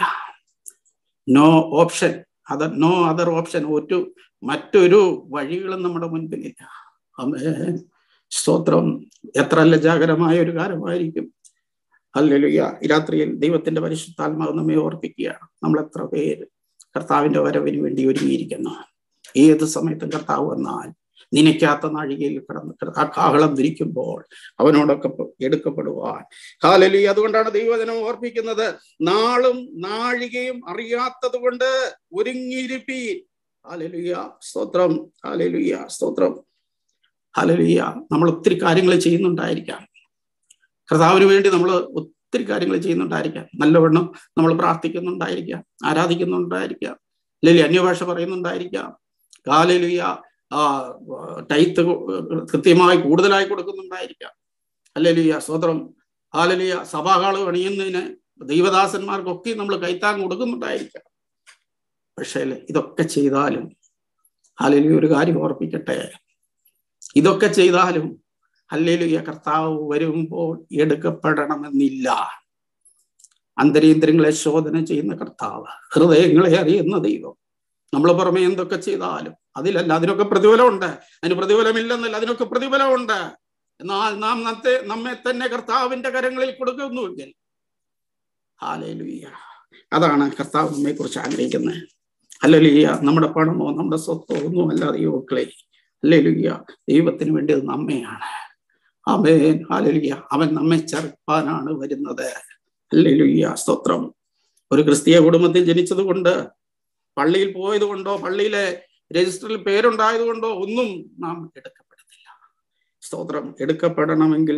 no option other no other option ഒരു മറ്റൊരു വഴികളും നമ്മുടെ മുൻപിലില്ല അമേ സ്തോത്രം എത്ര ലജാകരമായ ഒരു കാര്യമായിരിക്കും അല്ലെലുയ്യ ഈ രാത്രിയിൽ ദൈവത്തിന്റെ പരിശുദ്ധാത്മാവ് നമ്മെ ഓർപ്പിക്കുകയാണ് നമ്മൾ എത്ര പേര് കർത്താവിന്റെ വരവിന് വേണ്ടി ഒരുങ്ങിയിരിക്കുന്നു ഏത് സമയത്തും കർത്താവ് വന്നാൽ നിനക്കാത്ത നാഴികയിൽ കിടന്ന് ആ കാഹളം ധരിക്കുമ്പോൾ അവനോടൊക്കെ എടുക്കപ്പെടുവാൻ ഹാലലി അതുകൊണ്ടാണ് ദൈവജനം ഓർപ്പിക്കുന്നത് നാളും നാഴികയും അറിയാത്തത് കൊണ്ട് ഒരുങ്ങിയിരിപ്പീൻ ഹാലലുയ്യ സ്തോത്രം ഹാലലുയ്യ സ്തോത്രം ഹാലലുയ്യ നമ്മൾ ഒത്തിരി കാര്യങ്ങൾ ചെയ്യുന്നുണ്ടായിരിക്കാം കർത്താവിന് വേണ്ടി നമ്മൾ ഒത്തിരി കാര്യങ്ങൾ ചെയ്യുന്നുണ്ടായിരിക്കാം നല്ലവണ്ണം നമ്മൾ പ്രാർത്ഥിക്കുന്നുണ്ടായിരിക്കാം ആരാധിക്കുന്നുണ്ടായിരിക്കാം അല്ലെങ്കിൽ അന്യഭാഷ പറയുന്നുണ്ടായിരിക്കാം കാലലുയ ആ ടൈത്ത് കൃത്യമായി കൂടുതലായി കൊടുക്കുന്നുണ്ടായിരിക്കാം അല്ലെലിയ സ്വതന്ത്രം ഹാലലിയ സഭാകാള് പണിയുന്നതിന് ദൈവദാസന്മാർക്കൊക്കെ നമ്മൾ കൈത്താങ് കൊടുക്കുന്നുണ്ടായിരിക്കാം പക്ഷേ ഇതൊക്കെ ചെയ്താലും ഹാലലിയ ഒരു കാര്യം ഓർപ്പിക്കട്ടെ ഇതൊക്കെ ചെയ്താലും ഹല്ലേലുയ കർത്താവ് വരുമ്പോൾ എടുക്കപ്പെടണമെന്നില്ല അന്തരീന്ദ്രങ്ങളെ ശോധന ചെയ്യുന്ന കർത്താവ് ഹൃദയങ്ങളെ അറിയുന്ന ദൈവം നമ്മൾ പുറമെ എന്തൊക്കെ ചെയ്താലും അതിലല്ല അതിനൊക്കെ പ്രതിഫലമുണ്ട് അതിന് പ്രതിഫലമില്ലെന്നല്ല അതിനൊക്കെ പ്രതിഫലമുണ്ട് എന്നാൽ നാം നത്തെ നമ്മെ തന്നെ കർത്താവിന്റെ കരങ്ങളിൽ കൊടുക്കുന്നുവെങ്കിൽ ഹാലേലുയ്യ അതാണ് കർത്താവ് നമ്മെ കുറിച്ച് ആഗ്രഹിക്കുന്നത് അല്ലലുയ്യ നമ്മുടെ പണമോ നമ്മുടെ സ്വത്തോ ഒന്നും അല്ല ദൈവക്കളെ അല്ലേലുയ്യ ദൈവത്തിന് വേണ്ടി നമ്മയാണ് അവൻ ഹാലലുയ്യ അവൻ നമ്മെ ചേർപ്പാനാണ് വരുന്നത് അല്ലേലുയ്യ സ്തോത്രം ഒരു ക്രിസ്തീയ കുടുംബത്തിൽ ജനിച്ചത് കൊണ്ട് പള്ളിയിൽ പോയത് കൊണ്ടോ പള്ളിയിലെ രജിസ്റ്ററിൽ പേരുണ്ടായത് കൊണ്ടോ ഒന്നും നാം എടുക്കപ്പെടത്തില്ല സ്തോത്രം എടുക്കപ്പെടണമെങ്കിൽ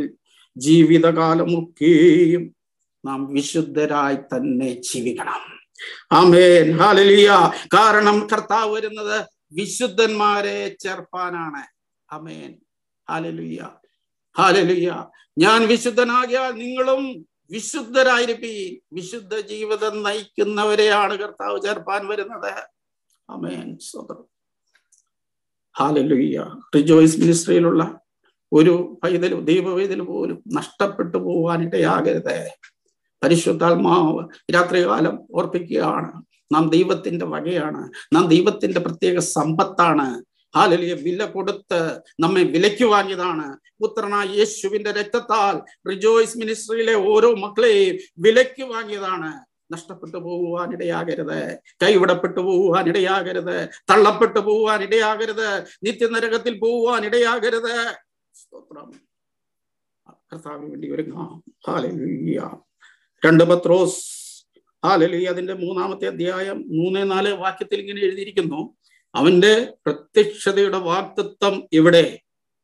ജീവിതകാലമൊക്കെയും നാം വിശുദ്ധരായി തന്നെ ജീവിക്കണം ആമേൻ ഹാലലിയ കാരണം കർത്താവ് വരുന്നത് വിശുദ്ധന്മാരെ ചേർപ്പാനാണ് അമേൻ ഹാലലുയ്യ ഹാലലുയ്യ ഞാൻ വിശുദ്ധനാകിയാൽ നിങ്ങളും വിശുദ്ധരായിരിക്കും വിശുദ്ധ ജീവിതം നയിക്കുന്നവരെയാണ് കർത്താവ് ചേർപ്പാൻ വരുന്നത് അമേൻ സ്വതം ഹാലലുയ്യ റിജോയ്സ് മിനിസ്ട്രിയിലുള്ള ഒരു പൈതൽ ദൈവവേദൽ പോലും നഷ്ടപ്പെട്ടു പോവാനിടയാകരുത് പരിശുദ്ധാത്മാവ് രാത്രികാലം ഓർപ്പിക്കുകയാണ് നാം ദൈവത്തിന്റെ വകയാണ് നാം ദൈവത്തിന്റെ പ്രത്യേക സമ്പത്താണ് ഹാലലിയ വില കൊടുത്ത് നമ്മെ വിലയ്ക്ക് വാങ്ങിയതാണ് പുത്രനായ യേശുവിന്റെ രക്തത്താൽ റിജോയ്സ് മിനിസ്ട്രിയിലെ ഓരോ മക്കളെയും വിലയ്ക്ക് വാങ്ങിയതാണ് നഷ്ടപ്പെട്ടു പോകുവാൻ ഇടയാകരുത് കൈവിടപ്പെട്ടു പോകുവാൻ ഇടയാകരുത് തള്ളപ്പെട്ടു പോകുവാൻ ഇടയാകരുത് നിത്യനരകത്തിൽ പോകുവാൻ ഇടയാകരുത് സ്തോത്രം കർത്താവിന് വേണ്ടി ഒരുങ്ങാം ഹാലലുയ്യ രണ്ട് പത്രോസ് ഹാലലി അതിന്റെ മൂന്നാമത്തെ അധ്യായം മൂന്ന് നാല് വാക്യത്തിൽ ഇങ്ങനെ എഴുതിയിരിക്കുന്നു അവന്റെ പ്രത്യക്ഷതയുടെ വാക്തത്വം ഇവിടെ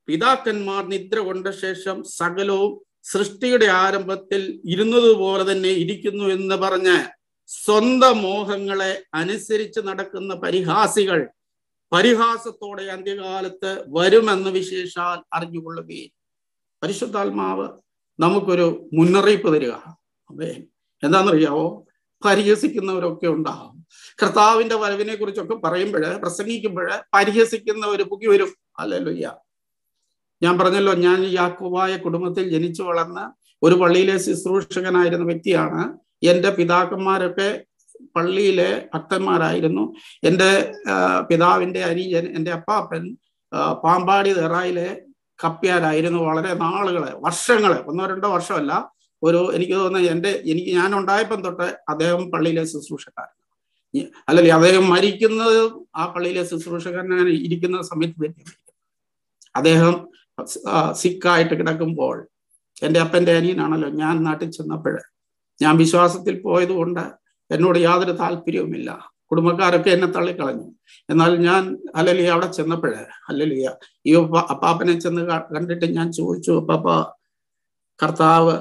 പിതാക്കന്മാർ നിദ്ര കൊണ്ട ശേഷം സകലവും സൃഷ്ടിയുടെ ആരംഭത്തിൽ ഇരുന്നതുപോലെ തന്നെ ഇരിക്കുന്നു എന്ന് പറഞ്ഞ് സ്വന്തം മോഹങ്ങളെ അനുസരിച്ച് നടക്കുന്ന പരിഹാസികൾ പരിഹാസത്തോടെ അന്ത്യകാലത്ത് വരുമെന്ന് വിശേഷാൽ അറിഞ്ഞുകൊള്ളുകയും പരിശുദ്ധാത്മാവ് നമുക്കൊരു മുന്നറിയിപ്പ് തരിക അതെ എന്താണെന്നറിയാവോ പരിഹസിക്കുന്നവരൊക്കെ ഉണ്ടാവും കർത്താവിന്റെ വരവിനെ കുറിച്ചൊക്കെ പറയുമ്പോൾ പ്രസംഗിക്കുമ്പോൾ പരിഹസിക്കുന്നവർ പുകി വരും അല്ലല്ലോയ്യ ഞാൻ പറഞ്ഞല്ലോ ഞാൻ യാക്കോബായ കുടുംബത്തിൽ ജനിച്ചു വളർന്ന ഒരു പള്ളിയിലെ ശുശ്രൂഷകനായിരുന്ന വ്യക്തിയാണ് എൻ്റെ പിതാക്കന്മാരൊക്കെ പള്ളിയിലെ ഭക്തന്മാരായിരുന്നു എൻ്റെ പിതാവിൻ്റെ അനിയൻ എൻ്റെ അപ്പാപ്പൻ പാമ്പാടി തെറായിലെ കപ്പ്യാരായിരുന്നു വളരെ നാളുകളെ വർഷങ്ങളെ ഒന്നോ രണ്ടോ വർഷമല്ല ഒരു എനിക്ക് തോന്നുന്നത് എൻ്റെ എനിക്ക് ഞാൻ ഉണ്ടായപ്പം തൊട്ട് അദ്ദേഹം പള്ളിയിലെ ശുശ്രൂഷക്കാരൻ അല്ലെങ്കിൽ അദ്ദേഹം മരിക്കുന്നത് ആ പള്ളിയിലെ ശുശ്രൂഷകരൻ ഇരിക്കുന്ന സമയത്ത് തന്നെ അദ്ദേഹം സിക്കായിട്ട് കിടക്കുമ്പോൾ എൻ്റെ അപ്പൻ്റെ അനിയനാണല്ലോ ഞാൻ നാട്ടിൽ ചെന്നപ്പോൾ ഞാൻ വിശ്വാസത്തിൽ പോയത് കൊണ്ട് എന്നോട് യാതൊരു താല്പര്യവുമില്ല കുടുംബക്കാരൊക്കെ എന്നെ തള്ളിക്കളഞ്ഞു എന്നാൽ ഞാൻ അല്ലലിയ അവിടെ ചെന്നപ്പോഴേ അല്ലലിയ ഈ അപ്പാപ്പനെ ചെന്ന് കണ്ടിട്ട് ഞാൻ ചോദിച്ചു അപ്പാപ്പ കർത്താവ്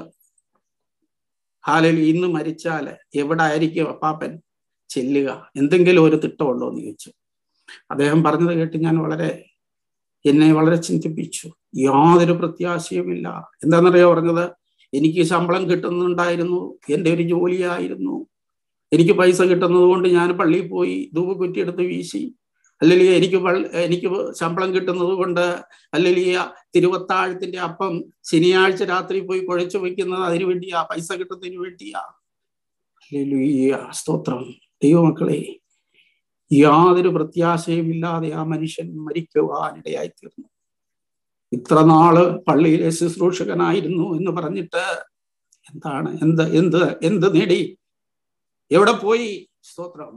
ഹാലലി ഇന്ന് മരിച്ചാല് എവിടെ ആയിരിക്കും അപ്പാപ്പൻ ചെല്ലുക എന്തെങ്കിലും ഒരു തിട്ടമുണ്ടോ എന്ന് ചോദിച്ചു അദ്ദേഹം പറഞ്ഞത് കേട്ട് ഞാൻ വളരെ എന്നെ വളരെ ചിന്തിപ്പിച്ചു യാതൊരു പ്രത്യാശയുമില്ല എന്താണെന്നറിയോ പറഞ്ഞത് എനിക്ക് ശമ്പളം കിട്ടുന്നുണ്ടായിരുന്നു എൻ്റെ ഒരു ജോലിയായിരുന്നു എനിക്ക് പൈസ കിട്ടുന്നത് കൊണ്ട് ഞാൻ പള്ളിയിൽ പോയി ധൂപ് കുറ്റിയെടുത്ത് വീശി അല്ലെങ്കിൽ എനിക്ക് എനിക്ക് ശമ്പളം കിട്ടുന്നത് കൊണ്ട് അല്ലെങ്കിൽ തിരുവത്താഴത്തിന്റെ അപ്പം ശനിയാഴ്ച രാത്രി പോയി കുഴച്ചു വെക്കുന്നത് അതിനു വേണ്ടിയാ പൈസ കിട്ടുന്നതിന് വേണ്ടിയാ അല്ലെങ്കിൽ സ്തോത്രം ദൈവമക്കളെ യാതൊരു പ്രത്യാശയും ഇല്ലാതെ ആ മനുഷ്യൻ മരിക്കുവാനിടയായി തീർന്നു ഇത്ര നാള് പള്ളിയിലെ ശുശ്രൂഷകനായിരുന്നു എന്ന് പറഞ്ഞിട്ട് എന്താണ് എന്ത് എന്ത് എന്ത് നേടി എവിടെ പോയി സ്തോത്രം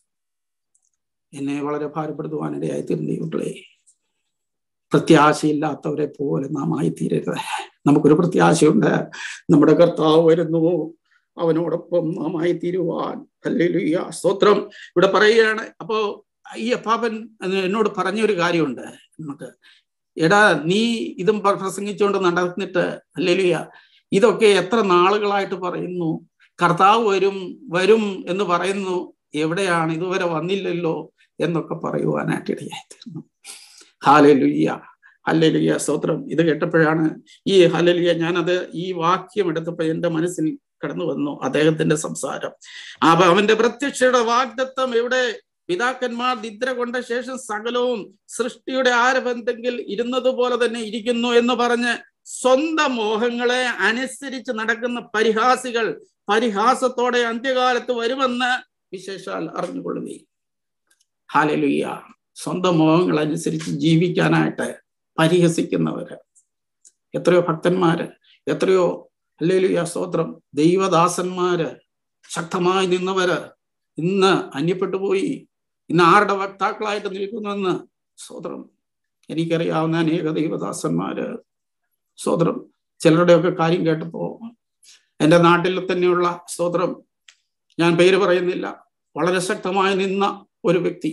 എന്നെ വളരെ ഭാരപ്പെടുത്തുവാനിടയായി തീർന്നു ദൈവങ്ങളെ പ്രത്യാശയില്ലാത്തവരെ പോലെ നാം ആയി തീരരുത് നമുക്കൊരു പ്രത്യാശയുണ്ട് നമ്മുടെ കർത്താവ് വരുന്നു അവനോടൊപ്പം നാം ആയി തീരുവാൻ അല്ലേലുയ്യ സ്തോത്രം ഇവിടെ പറയുകയാണ് അപ്പോ ഈ അപ്പാപ്പൻ എന്നോട് പറഞ്ഞൊരു കാര്യമുണ്ട് നമുക്ക് എടാ നീ ഇതും പ്രസംഗിച്ചുകൊണ്ട് നടന്നിട്ട് അല്ലേലുയ്യ ഇതൊക്കെ എത്ര നാളുകളായിട്ട് പറയുന്നു കർത്താവ് വരും വരും എന്ന് പറയുന്നു എവിടെയാണ് ഇതുവരെ വന്നില്ലല്ലോ എന്നൊക്കെ പറയുവാനായിട്ട് ഇടയായിത്തീർന്നു ഹാലലുയ്യ ഹല്ലലുയ്യ സ്തോത്രം ഇത് കേട്ടപ്പോഴാണ് ഈ ഹല്ലലുയ്യ ഞാനത് ഈ വാക്യം എടുത്തപ്പോൾ എൻ്റെ മനസ്സിൽ കടന്നു വന്നു അദ്ദേഹത്തിന്റെ സംസാരം അപ്പൊ അവന്റെ പ്രത്യക്ഷയുടെ വാഗ്ദത്വം എവിടെ പിതാക്കന്മാർ നിദ്ര കൊണ്ട ശേഷം സകലവും സൃഷ്ടിയുടെ ആരബന്ധെങ്കിൽ ഇരുന്നത് പോലെ തന്നെ ഇരിക്കുന്നു എന്ന് പറഞ്ഞ് സ്വന്തം മോഹങ്ങളെ അനുസരിച്ച് നടക്കുന്ന പരിഹാസികൾ പരിഹാസത്തോടെ അന്ത്യകാലത്ത് വരുമെന്ന് വിശേഷാൽ അറിഞ്ഞുകൊള്ളുകയും ഹാലലുയ്യ സ്വന്തം മോഹങ്ങൾ അനുസരിച്ച് ജീവിക്കാനായിട്ട് പരിഹസിക്കുന്നവര് എത്രയോ ഭക്തന്മാര് എത്രയോ അല്ലേലുയ്യ സ്തോത്രം ദൈവദാസന്മാര് ശക്തമായി നിന്നവര് ഇന്ന് അന്യപ്പെട്ടു പോയി ഇന്ന് ആരുടെ വക്താക്കളായിട്ട് നിൽക്കുന്നെന്ന് സ്തോത്രം എനിക്കറിയാവുന്ന അനേക ദൈവദാസന്മാര് സ്തോത്രം ചിലരുടെയൊക്കെ കാര്യം കേട്ടപ്പോ എൻ്റെ നാട്ടിൽ തന്നെയുള്ള സ്തോത്രം ഞാൻ പേര് പറയുന്നില്ല വളരെ ശക്തമായി നിന്ന ഒരു വ്യക്തി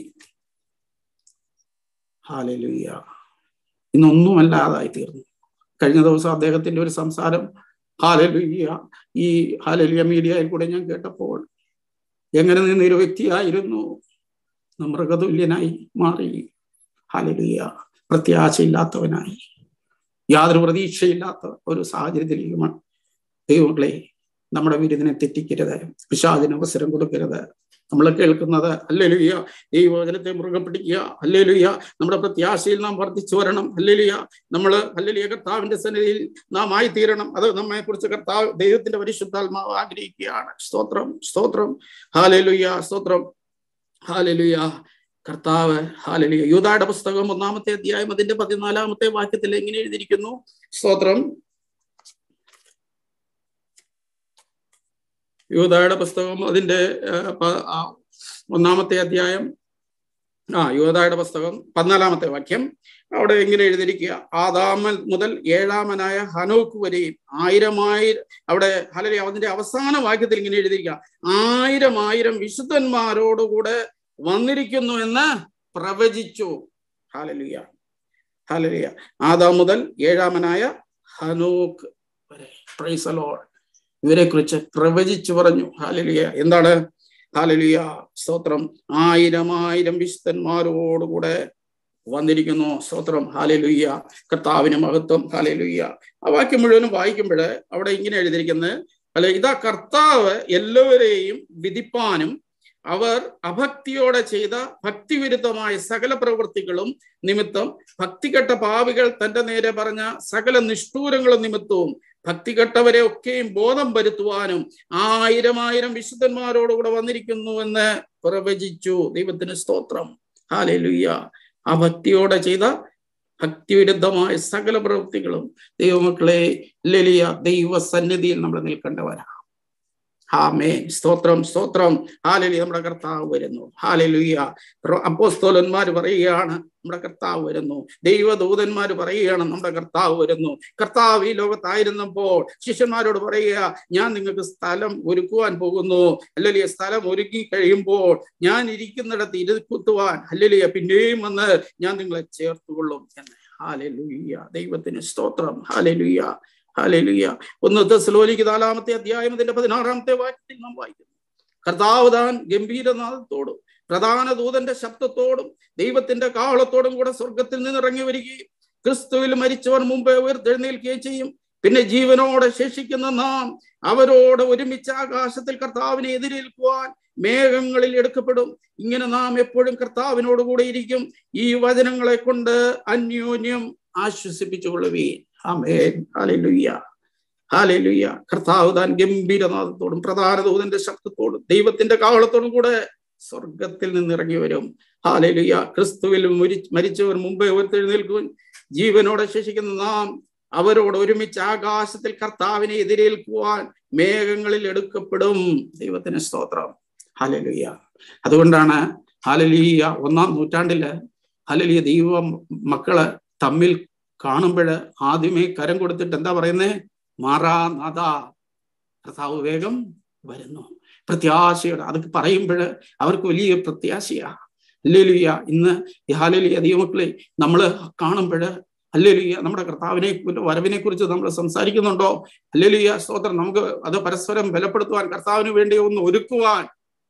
ഹാലലുയ്യ ഇന്നൊന്നുമല്ലാതായി തീർന്നു കഴിഞ്ഞ ദിവസം അദ്ദേഹത്തിന്റെ ഒരു സംസാരം ഹാലലുയ്യ ഈ ഹാലലുയ മീഡിയയിൽ കൂടെ ഞാൻ കേട്ടപ്പോൾ എങ്ങനെ നിന്നൊരു വ്യക്തിയായിരുന്നു മൃഗതുല്യനായി മാറി ഹാലലുയ്യ പ്രത്യാശയില്ലാത്തവനായി യാതൊരു പ്രതീക്ഷയില്ലാത്ത ഒരു സാഹചര്യത്തിലേക്കുമാണ് ദൈവങ്ങളെ നമ്മുടെ വിരുദിനെ തെറ്റിക്കരുത് പിശാചിന് അവസരം കൊടുക്കരുത് നമ്മൾ കേൾക്കുന്നത് അല്ലേലുയ്യ ദൈവവചനത്തെ മുറുകെ പിടിക്കുക അല്ലേലുയ്യ നമ്മുടെ പ്രത്യാശയിൽ നാം വർദ്ധിച്ചു വരണം അല്ലേലുയ്യ നമ്മൾ അല്ലേലിയ കർത്താവിന്റെ സന്നിധിയിൽ നാം ആയി തീരണം അത് നമ്മെ കുറിച്ച് കർത്താവ് ദൈവത്തിന്റെ പരിശുദ്ധാത്മാവ് ആഗ്രഹിക്കുകയാണ് സ്തോത്രം സ്തോത്രം ഹാലേലുയ്യ സ്തോത്രം ഹാലേലുയ്യ കർത്താവ് ഹാലലിയ യൂതായുടെ പുസ്തകം ഒന്നാമത്തെ അധ്യായം അതിന്റെ പതിനാലാമത്തെ വാക്യത്തിൽ എങ്ങനെ എഴുതിയിരിക്കുന്നു സ്തോത്രം യൂതായുടെ പുസ്തകം അതിന്റെ ഒന്നാമത്തെ അധ്യായം ആ യോധായുടെ പുസ്തകം പതിനാലാമത്തെ വാക്യം അവിടെ എങ്ങനെ എഴുതിയിരിക്കുക ആദാമൻ മുതൽ ഏഴാമനായ ഹനോക്ക് വരെയും ആയിരമായിരം അവിടെ ഹലരി അതിന്റെ അവസാന വാക്യത്തിൽ ഇങ്ങനെ എഴുതിയിരിക്കുക ആയിരം ആയിരം വിശുദ്ധന്മാരോടുകൂടെ വന്നിരിക്കുന്നു എന്ന് പ്രവചിച്ചു ഹാലലിയ ഹാലലിയ ആദാം മുതൽ ഏഴാമനായ ഹനൂക്ക് വരെ പ്രൈസലോൾ ഇവരെ കുറിച്ച് പ്രവചിച്ചു പറഞ്ഞു ഹാലലിയ എന്താണ് ഹാലലിയ സ്തോത്രം ആയിരം ആയിരം വിശുദ്ധന്മാരോടുകൂടെ വന്നിരിക്കുന്നു സ്തോത്രം ഹാലലുയ്യ കർത്താവിന് മഹത്വം ഹാലലുയ്യ ആ വാക്യം മുഴുവനും വായിക്കുമ്പോൾ അവിടെ ഇങ്ങനെ എഴുതിയിരിക്കുന്നത് അല്ലെ ഇതാ കർത്താവ് എല്ലാവരെയും വിധിപ്പാനും അവർ അഭക്തിയോടെ ചെയ്ത ഭക്തിവിരുദ്ധമായ സകല പ്രവൃത്തികളും നിമിത്തം ഭക്തികെട്ട പാവികൾ തന്റെ നേരെ പറഞ്ഞ സകല നിഷ്ഠൂരങ്ങളും നിമിത്തവും ഭക്തികെട്ടവരെ ഒക്കെയും ബോധം വരുത്തുവാനും ആയിരം ആയിരം വിശുദ്ധന്മാരോടുകൂടെ വന്നിരിക്കുന്നു എന്ന് പ്രവചിച്ചു ദൈവത്തിന് സ്തോത്രം ഹാലലുയ്യ ആ ഭക്തിയോടെ ചെയ്ത ഭക്തിവിരുദ്ധമായ സകല പ്രവൃത്തികളും ദൈവമക്കളെ ലലിയ ദൈവ സന്നിധിയിൽ നമ്മൾ നിൽക്കേണ്ടവരാ ഹാമേ സ്തോത്രം സ്തോത്രം ഹാലലി നമ്മുടെ കർത്താവ് വരുന്നു ഹാലലുയ്യ അപ്പോസ്തോലന്മാർ പറയുകയാണ് നമ്മുടെ കർത്താവ് വരുന്നു ദൈവദൂതന്മാർ പറയുകയാണ് നമ്മുടെ കർത്താവ് വരുന്നു കർത്താവ് ഈ ലോകത്തായിരുന്നപ്പോൾ ശിഷ്യന്മാരോട് പറയുക ഞാൻ നിങ്ങൾക്ക് സ്ഥലം ഒരുക്കുവാൻ പോകുന്നു അല്ലലിയ സ്ഥലം ഒരുക്കി കഴിയുമ്പോൾ ഞാൻ ഇരിക്കുന്നിടത്ത് ഇരുക്കുത്തുവാൻ അല്ലലിയ പിന്നെയും വന്ന് ഞാൻ നിങ്ങളെ ചേർത്തുകൊള്ളും എന്ന് ഹാലലുയ്യ ദൈവത്തിന് സ്തോത്രം ഹാലലുയ്യ ഹാലലുയ്യ ഒന്ന് തെസ്ലോനിക്ക് നാലാമത്തെ അധ്യായം അതിന്റെ പതിനാറാമത്തെ വാക്യത്തിൽ നാം വായിക്കുന്നു കർത്താവ് താൻ ഗംഭീരനാഥത്തോടും പ്രധാന ദൂതന്റെ ശബ്ദത്തോടും ദൈവത്തിന്റെ കാളത്തോടും കൂടെ സ്വർഗത്തിൽ നിന്ന് ഇറങ്ങി വരികയും ക്രിസ്തുവിൽ മരിച്ചവർ മുമ്പേ ഉയർത്തെഴുന്നേൽക്കുകയും ചെയ്യും പിന്നെ ജീവനോടെ ശേഷിക്കുന്ന നാം അവരോട് ഒരുമിച്ച് ആകാശത്തിൽ കർത്താവിനെ എതിരേൽക്കുവാൻ മേഘങ്ങളിൽ എടുക്കപ്പെടും ഇങ്ങനെ നാം എപ്പോഴും കർത്താവിനോട് കൂടെ ഇരിക്കും ഈ വചനങ്ങളെ കൊണ്ട് അന്യോന്യം ആശ്വസിപ്പിച്ചുകൊള്ളുകയും ആമേൻ ഹാലലുയ്യ ഹാലലുയ്യ കർത്താവ് താൻ ഗംഭീരനാഥത്തോടും പ്രധാന ദൂതന്റെ ശബ്ദത്തോടും ദൈവത്തിന്റെ കാവളത്തോടും കൂടെ സ്വർഗത്തിൽ നിന്ന് ഇറങ്ങി വരും ഹാലലുയ്യ ക്രിസ്തുവിൽ മരിച്ചവർ മുമ്പേ ഉയർത്തെഴുന്നേൽക്കും ജീവനോടെ ശേഷിക്കുന്ന നാം അവരോട് ഒരുമിച്ച് ആകാശത്തിൽ കർത്താവിനെ എതിരേൽക്കുവാൻ മേഘങ്ങളിൽ എടുക്കപ്പെടും ദൈവത്തിന് സ്തോത്രം ഹലലുയ്യ അതുകൊണ്ടാണ് ഹലലിയ ഒന്നാം നൂറ്റാണ്ടില് ഹലലിയ ദൈവ മക്കള് തമ്മിൽ കാണുമ്പോൾ ആദ്യമേ കരം കൊടുത്തിട്ട് എന്താ പറയുന്നേ മാറാ നാഥ കർത്താവ് വേഗം വരുന്നു പ്രത്യാശയോടെ അതൊക്കെ പറയുമ്പോൾ അവർക്ക് വലിയ പ്രത്യാശയാ അല്ലേലുയ്യ ഇന്ന് ഹാലലിയ ദൈവമക്കളെ നമ്മൾ കാണുമ്പോൾ അല്ലേലുയ്യ നമ്മുടെ കർത്താവിനെ വരവിനെ കുറിച്ച് നമ്മൾ സംസാരിക്കുന്നുണ്ടോ അല്ലേലുയ്യ സ്തോത്രം നമുക്ക് അത് പരസ്പരം ബലപ്പെടുത്തുവാൻ കർത്താവിന് വേണ്ടി ഒന്ന് ഒരുക്കുവാൻ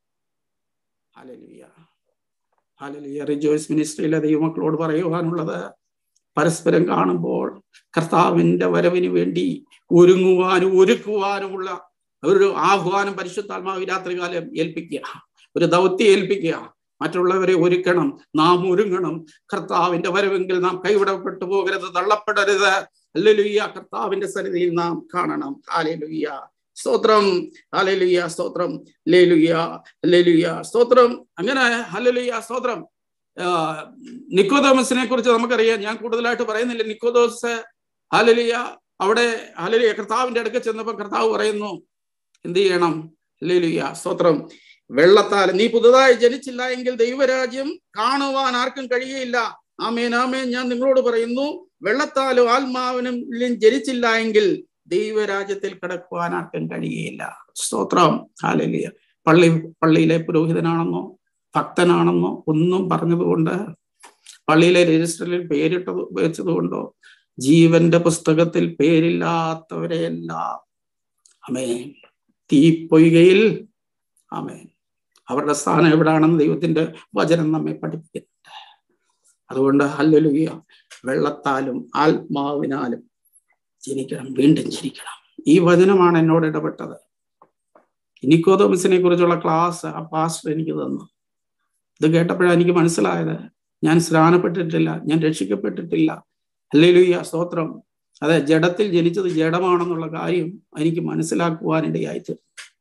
ഹാലലിയ ഹാലലിയ റിജോയ്സ് മിനിസ്ട്രിയിലെ ദൈവമക്കളോട് പറയുവാനുള്ളത് പരസ്പരം കാണുമ്പോൾ കർത്താവിന്റെ വരവിന് വേണ്ടി ഒരുങ്ങുവാനും ഒരുക്കുവാനുമുള്ള ഒരു ആഹ്വാനം പരിശുദ്ധാത്മാവ് രാത്രികാലം ഏൽപ്പിക്കുക ഒരു ദൗത്യം ഏൽപ്പിക്കുക മറ്റുള്ളവരെ ഒരുക്കണം നാം ഒരുങ്ങണം കർത്താവിന്റെ വരവെങ്കിൽ നാം കൈവിടപ്പെട്ടു പോകരുത് തള്ളപ്പെടരുത് അല്ലലുയ്യ കർത്താവിന്റെ സന്നിധിയിൽ നാം കാണണം ഹാലലുയ്യ സ്തോത്രം ഹലലുയ്യ സ്തോത്രം ലേലുയ്യ ലേലുയ്യ സ്തോത്രം അങ്ങനെ ഹലലുയ്യ സ്തോത്രം നിക്കോദോമസിനെ കുറിച്ച് നമുക്കറിയാം ഞാൻ കൂടുതലായിട്ട് പറയുന്നില്ല നിക്കോദോസ് ഹലലിയ അവിടെ ഹലലിയ കർത്താവിന്റെ അടുക്ക ചെന്നപ്പോൾ കർത്താവ് പറയുന്നു എന്ത് ചെയ്യണം ഹലലിയ സ്തോത്രം വെള്ളത്താൽ നീ പുതുതായി ജനിച്ചില്ല എങ്കിൽ ദൈവരാജ്യം കാണുവാൻ ആർക്കും കഴിയയില്ല ആമേൻ ആമേൻ ഞാൻ നിങ്ങളോട് പറയുന്നു വെള്ളത്താലും ആത്മാവിനും ജനിച്ചില്ല എങ്കിൽ ദൈവരാജ്യത്തിൽ കിടക്കുവാൻ ആർക്കും കഴിയുകയില്ല സ്തോത്രം ഹാലലിയ പള്ളി പള്ളിയിലെ പുരോഹിതനാണെന്നോ ഭക്തനാണെന്നോ ഒന്നും പറഞ്ഞതുകൊണ്ട് പള്ളിയിലെ രജിസ്റ്ററിൽ പേരിട്ടത് വെച്ചതുകൊണ്ടോ ജീവന്റെ പുസ്തകത്തിൽ പേരില്ലാത്തവരെയെല്ലാം അമേൻ തീപ്പൊയ്കയിൽ അമേൻ അവരുടെ സ്ഥാനം എവിടാണെന്ന് ദൈവത്തിന്റെ വചനം നമ്മെ പഠിപ്പിക്കുന്നുണ്ട് അതുകൊണ്ട് ഹല്ലലുയ്യ വെള്ളത്താലും ആത്മാവിനാലും ജനിക്കണം വീണ്ടും ജനിക്കണം ഈ വചനമാണ് എന്നോട് ഇടപെട്ടത് ഇനിക്കോതോമിസിനെ കുറിച്ചുള്ള ക്ലാസ് ആ പാസ്റ്റർ എനിക്ക് തന്നു ഇത് കേട്ടപ്പോഴാണ് എനിക്ക് മനസ്സിലായത് ഞാൻ സ്നാനപ്പെട്ടിട്ടില്ല ഞാൻ രക്ഷിക്കപ്പെട്ടിട്ടില്ല അല്ലേലുയ്യ സ്തോത്രം അതെ ജഡത്തിൽ ജനിച്ചത് ജഡമാണെന്നുള്ള കാര്യം എനിക്ക് മനസ്സിലാക്കുവാനിടയായിട്ട്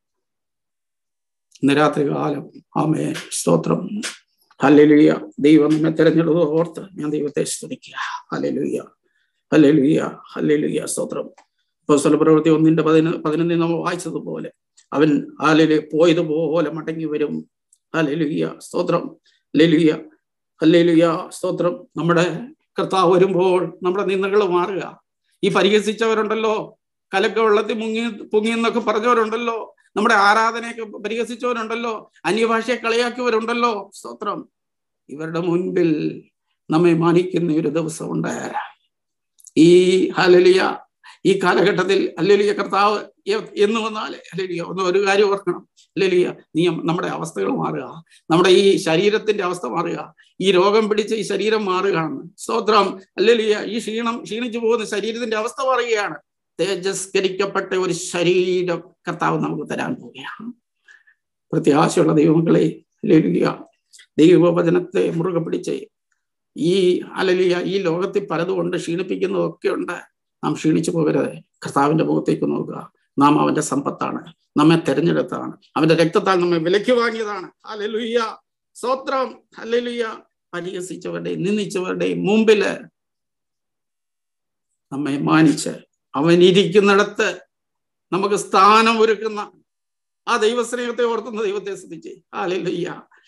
ഇന്ന് രാത്രി കാലം ആമേ സ്തോത്രം ഹല്ലേലൂയ ദൈവം നമ്മെ തിരഞ്ഞെടുത്ത് ഓർത്ത് ഞാൻ ദൈവത്തെ സ്തുതിക്കുക ഹല്ലേലൂയ ഹല്ലേലൂയ ഹല്ലേലൂയ സ്തോത്രം അപ്പോസ്തല പ്രവൃത്തി ഒന്നിന്റെ പതിന പതിനൊന്നിൽ നമ്മൾ വായിച്ചതുപോലെ അവൻ ഹാലലി പോയതുപോലെ മടങ്ങി വരും ഹല്ലേലൂയ സ്തോത്രം ഹല്ലേലൂയ ഹല്ലേലൂയ സ്തോത്രം നമ്മുടെ കർത്താവ് വരുമ്പോൾ നമ്മുടെ നിന്ദകൾ മാറുക ഈ പരിഹസിച്ചവരുണ്ടല്ലോ കലക്ക വെള്ളത്തിൽ മുങ്ങി പൊങ്ങി എന്നൊക്കെ പറഞ്ഞവരുണ്ടല്ലോ നമ്മുടെ ആരാധനയൊക്കെ പരിഹസിച്ചവരുണ്ടല്ലോ അന്യഭാഷയെ കളിയാക്കിയവരുണ്ടല്ലോ സ്തോത്രം ഇവരുടെ മുൻപിൽ നമ്മെ മാനിക്കുന്ന ഒരു ദിവസമുണ്ട് ഈ ഹലലിയ ഈ കാലഘട്ടത്തിൽ അല്ലലിയ കർത്താവ് എ- എന്ന് വന്നാൽ അല്ലലിയ ഒന്ന് ഒരു കാര്യം ഓർക്കണം അല്ലലിയ നീ നമ്മുടെ അവസ്ഥകൾ മാറുക നമ്മുടെ ഈ ശരീരത്തിന്റെ അവസ്ഥ മാറുക ഈ രോഗം പിടിച്ച ഈ ശരീരം മാറുകയാണ് സ്തോത്രം അല്ലലിയ ഈ ക്ഷീണം ക്ഷീണിച്ചു പോകുന്ന ശരീരത്തിന്റെ അവസ്ഥ മാറുകയാണ് തേജസ്കരിക്കപ്പെട്ട ഒരു ശരീരം കർത്താവ് നമുക്ക് തരാൻ പോവുകയാണ് പ്രത്യാശയുള്ള ദൈവങ്ങളെ അല്ലലിയ ദൈവവചനത്തെ മുറുകെ പിടിച്ച് ഈ അലലിയ ഈ ലോകത്തിൽ പലതും ഉണ്ട് ക്ഷീണിപ്പിക്കുന്നതൊക്കെ ഉണ്ട് നാം ക്ഷീണിച്ചു പോകരുത് കർത്താവിന്റെ മുഖത്തേക്ക് നോക്കുക നാം അവന്റെ സമ്പത്താണ് നമ്മെ തെരഞ്ഞെടുത്താണ് അവന്റെ രക്തത്താൽ നമ്മെ വിലയ്ക്ക് വാങ്ങിയതാണ് അലലുയ്യ സ്വത്രം അലലുയ്യ പരിഹസിച്ചവരുടെയും നിന്ദിച്ചവരുടെയും മുമ്പില് നമ്മെ മാനിച്ച് അവൻ ഇരിക്കുന്നിടത്ത് നമുക്ക് സ്ഥാനം ഒരുക്കുന്ന ആ ദൈവസ്നേഹത്തെ ഓർത്തുന്ന ദൈവത്തെ ശ്രദ്ധിച്ച് ഹാലലുയ്യ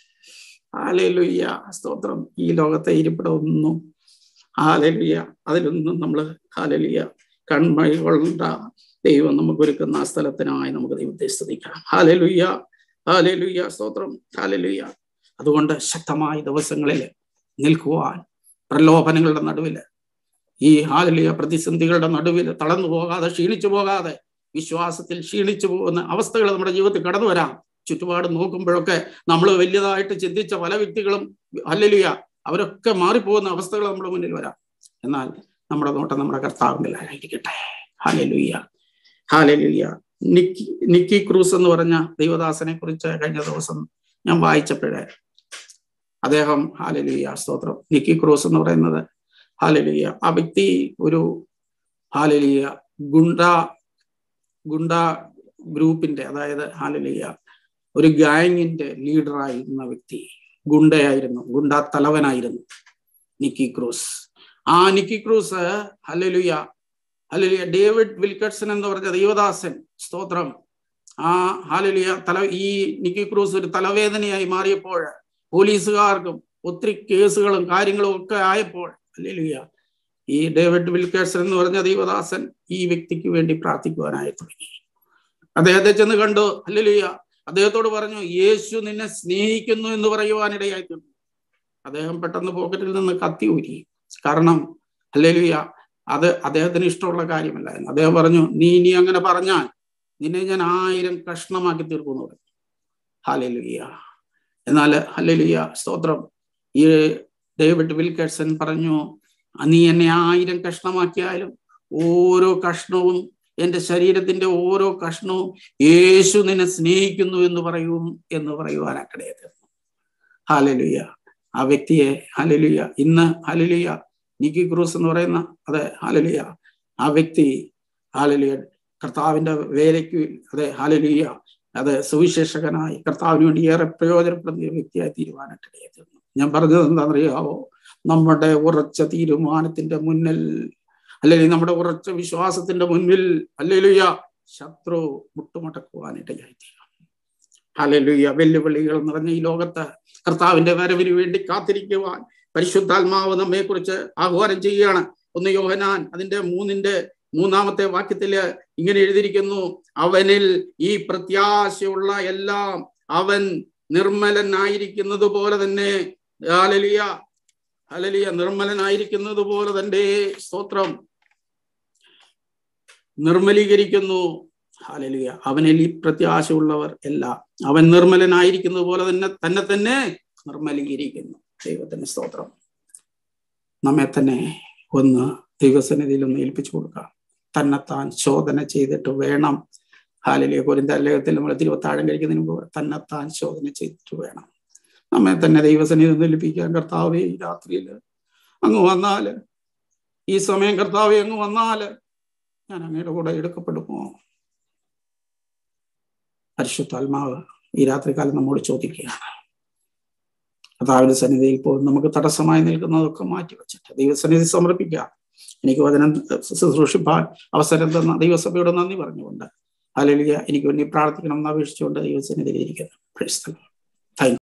ഹാലലുയ്യ സ്തോത്രം ഈ ലോകത്തെ ഇരിപ്പിടമൊന്നും ഹാലലുയ്യ അതിലൊന്നും നമ്മൾ ഹാലലുയ്യ കൺമഴ കൊണ്ട ദൈവം നമുക്ക് ഒരുക്കുന്ന ആ സ്ഥലത്തിനായി നമുക്ക് ദൈവത്തെ സ്തുതിക്കാം ഹാലലുയ്യ ഹാലലുയ്യ സ്തോത്രം ഹാലലുയ്യ അതുകൊണ്ട് ശക്തമായ ദിവസങ്ങളിൽ നിൽക്കുവാൻ പ്രലോഭനങ്ങളുടെ നടുവിൽ ഈ ഹാലലിയ പ്രതിസന്ധികളുടെ നടുവിൽ തളർന്നു പോകാതെ ക്ഷീണിച്ചു പോകാതെ വിശ്വാസത്തിൽ ക്ഷീണിച്ചു പോകുന്ന അവസ്ഥകൾ നമ്മുടെ ജീവിതത്തിൽ കടന്നു വരാം ചുറ്റുപാട് നോക്കുമ്പോഴൊക്കെ നമ്മൾ വലിയതായിട്ട് ചിന്തിച്ച പല വ്യക്തികളും ഹല്ലലിയ അവരൊക്കെ മാറിപ്പോകുന്ന അവസ്ഥകൾ നമ്മുടെ മുന്നിൽ വരാം എന്നാൽ നമ്മുടെ നോട്ടം നമ്മുടെ കർത്താവിലായിരിക്കട്ടെ ഹാലലുയ്യ ഹാലലുയ്യ നിക്കി നിക്കി ക്രൂസ് എന്ന് പറഞ്ഞ ദൈവദാസനെ കുറിച്ച് കഴിഞ്ഞ ദിവസം ഞാൻ വായിച്ചപ്പോഴേ അദ്ദേഹം ഹാലലുയ്യ സ്തോത്രം നിക്കി ക്രൂസ് എന്ന് പറയുന്നത് ഹാലലിയ ആ വ്യക്തി ഒരു ഹാലലിയ ഗുണ്ട ഗുണ്ട ഗ്രൂപ്പിന്റെ അതായത് ഹാലലിയ ഒരു ഗാങ്ങിന്റെ ലീഡറായിരുന്ന വ്യക്തി ഗുണ്ടയായിരുന്നു ഗുണ്ട തലവനായിരുന്നു നിക്കി ക്രൂസ് ആ Nicky Cruz hallelujah hallelujah David Wilkerson എന്ന് പറഞ്ഞ ദൈവദാസൻ സ്തോത്രം ആ ഹാലലിയ തല ഈ നിക്കി ക്രൂസ് ഒരു തലവേദനയായി മാറിയപ്പോൾ പോലീസുകാർക്കും ഒത്തിരി കേസുകളും കാര്യങ്ങളും ഒക്കെ ആയപ്പോൾ അല്ലേലുയ്യ ഈ ഡേവിഡ് വിൽക്കേഴ്സൺ എന്ന് പറഞ്ഞ ദൈവദാസൻ ഈ വ്യക്തിക്ക് വേണ്ടി പ്രാർത്ഥിക്കുവാനായി തുടങ്ങി അദ്ദേഹത്തെ ചെന്ന് കണ്ടു അല്ലേലുയ്യ അദ്ദേഹത്തോട് പറഞ്ഞു യേശു നിന്നെ സ്നേഹിക്കുന്നു എന്ന് പറയുവാനിടയായി തീർന്നു അദ്ദേഹം പെട്ടെന്ന് പോക്കറ്റിൽ നിന്ന് കത്തി ഊരി കാരണം അല്ലേലുയ്യ അത് അദ്ദേഹത്തിന് ഇഷ്ടമുള്ള കാര്യമല്ലായിരുന്നു അദ്ദേഹം പറഞ്ഞു നീ ഇനി അങ്ങനെ പറഞ്ഞാൽ നിന്നെ ഞാൻ ആയിരം കഷ്ണമാക്കി തീർക്കുന്നു പറഞ്ഞു ഹാലലുയ്യ എന്നാൽ ഹല്ലേലൂയ സ്തോത്രം ഈ ഡേവിഡ് വിൽക്കേഴ്സൺ പറഞ്ഞു നീ എന്നെ ആയിരം കഷ്ണമാക്കിയാലും ഓരോ കഷ്ണവും എൻ്റെ ശരീരത്തിന്റെ ഓരോ കഷ്ണവും യേശു നിന്നെ സ്നേഹിക്കുന്നു എന്ന് പറയും എന്ന് പറയുവാനാക്കിടയത് ഹാലലുയ്യ ആ വ്യക്തിയെ ഹാലലുയ്യ ഇന്ന് ഹാലലുയ്യ നിക്കി ക്രൂസ് എന്ന് പറയുന്ന അതെ ഹാലലുയ്യ ആ വ്യക്തി ഹാലലുയ്യ കർത്താവിന്റെ വേലയ്ക്ക് അതെ ഹാലലുയ്യ അത് സുവിശേഷകനായി കർത്താവിന് വേണ്ടി ഏറെ പ്രയോജനപ്പെടുന്ന ഒരു വ്യക്തിയായി തീരുമാനത്തിടയത് ഞാൻ പറഞ്ഞത് എന്താണെന്നറിയാവോ നമ്മുടെ ഉറച്ച തീരുമാനത്തിന്റെ മുന്നിൽ അല്ലെങ്കിൽ നമ്മുടെ ഉറച്ച വിശ്വാസത്തിന്റെ മുന്നിൽ അല്ലെലുയ്യ ശത്രു മുട്ടുമുട്ടക്കുവാനിടയായി തീരും ഹലലുയ്യ വെല്ലുവിളികൾ നിറഞ്ഞ ഈ ലോകത്ത് കർത്താവിന്റെ വരവിന് വേണ്ടി കാത്തിരിക്കുവാൻ പരിശുദ്ധാത്മാവ് നമ്മെ കുറിച്ച് ആഹ്വാനം ചെയ്യുകയാണ് ഒന്ന് യോഹനാൻ അതിന്റെ മൂന്നിന്റെ മൂന്നാമത്തെ വാക്യത്തില് ഇങ്ങനെ എഴുതിയിരിക്കുന്നു അവനിൽ ഈ പ്രത്യാശയുള്ള എല്ലാം അവൻ നിർമ്മലനായിരിക്കുന്നത് പോലെ തന്നെ ഹലലിയ ഹലലിയ നിർമ്മലനായിരിക്കുന്നത് പോലെ തന്റെ സ്തോത്രം നിർമ്മലീകരിക്കുന്നു ഹാലലിയ അവനിൽ ഈ പ്രത്യാശയുള്ളവർ എല്ലാം അവൻ നിർമ്മലനായിരിക്കുന്നത് പോലെ തന്നെ തന്നെ തന്നെ നിർമ്മലീകരിക്കുന്നു ദൈവത്തിന്റെ സ്തോത്രം നമ്മെ തന്നെ ഒന്ന് ദൈവസന്നിധിയിൽ ഒന്ന് ഏൽപ്പിച്ചു കൊടുക്കാം തന്നെത്താൻ ശോധന ചെയ്തിട്ട് വേണം ഹാലലിയ കുരിന്തലേഖത്തിൽ നമ്മൾ തിരുവത്താഴം കഴിക്കുന്നതിന് മുമ്പ് തന്നെത്താൻ ശോധന ചെയ്തിട്ട് വേണം നമ്മെ തന്നെ ദൈവസന്നിധി നിൽപ്പിക്കാൻ കർത്താവെ ഈ രാത്രിയിൽ അങ്ങ് വന്നാല് ഈ സമയം കർത്താവെ അങ്ങ് വന്നാല് ഞാൻ അങ്ങയുടെ കൂടെ എടുക്കപ്പെടുമോ പരിശുദ്ധാത്മാവ് ഈ രാത്രികാലം നമ്മോട് ചോദിക്കുകയാണ് കർത്താവിന്റെ സന്നിധിയിൽ ഇപ്പോൾ നമുക്ക് തടസ്സമായി നിൽക്കുന്നതൊക്കെ മാറ്റി വെച്ചിട്ട് ദൈവസന്നിധി സമർപ്പിക്കുക എനിക്ക് വചനം ശുശ്രൂഷിപ്പാൻ അവസരം തന്ന ദൈവസഭയോട് നന്ദി പറഞ്ഞുകൊണ്ട് അല്ലെങ്കിൽ എനിക്ക് വേണ്ടി പ്രാർത്ഥിക്കണം എന്ന് അപേക്ഷിച്ചുകൊണ്ട് ദൈവസന്നിധിയിൽ ഇരിക്കുന്നു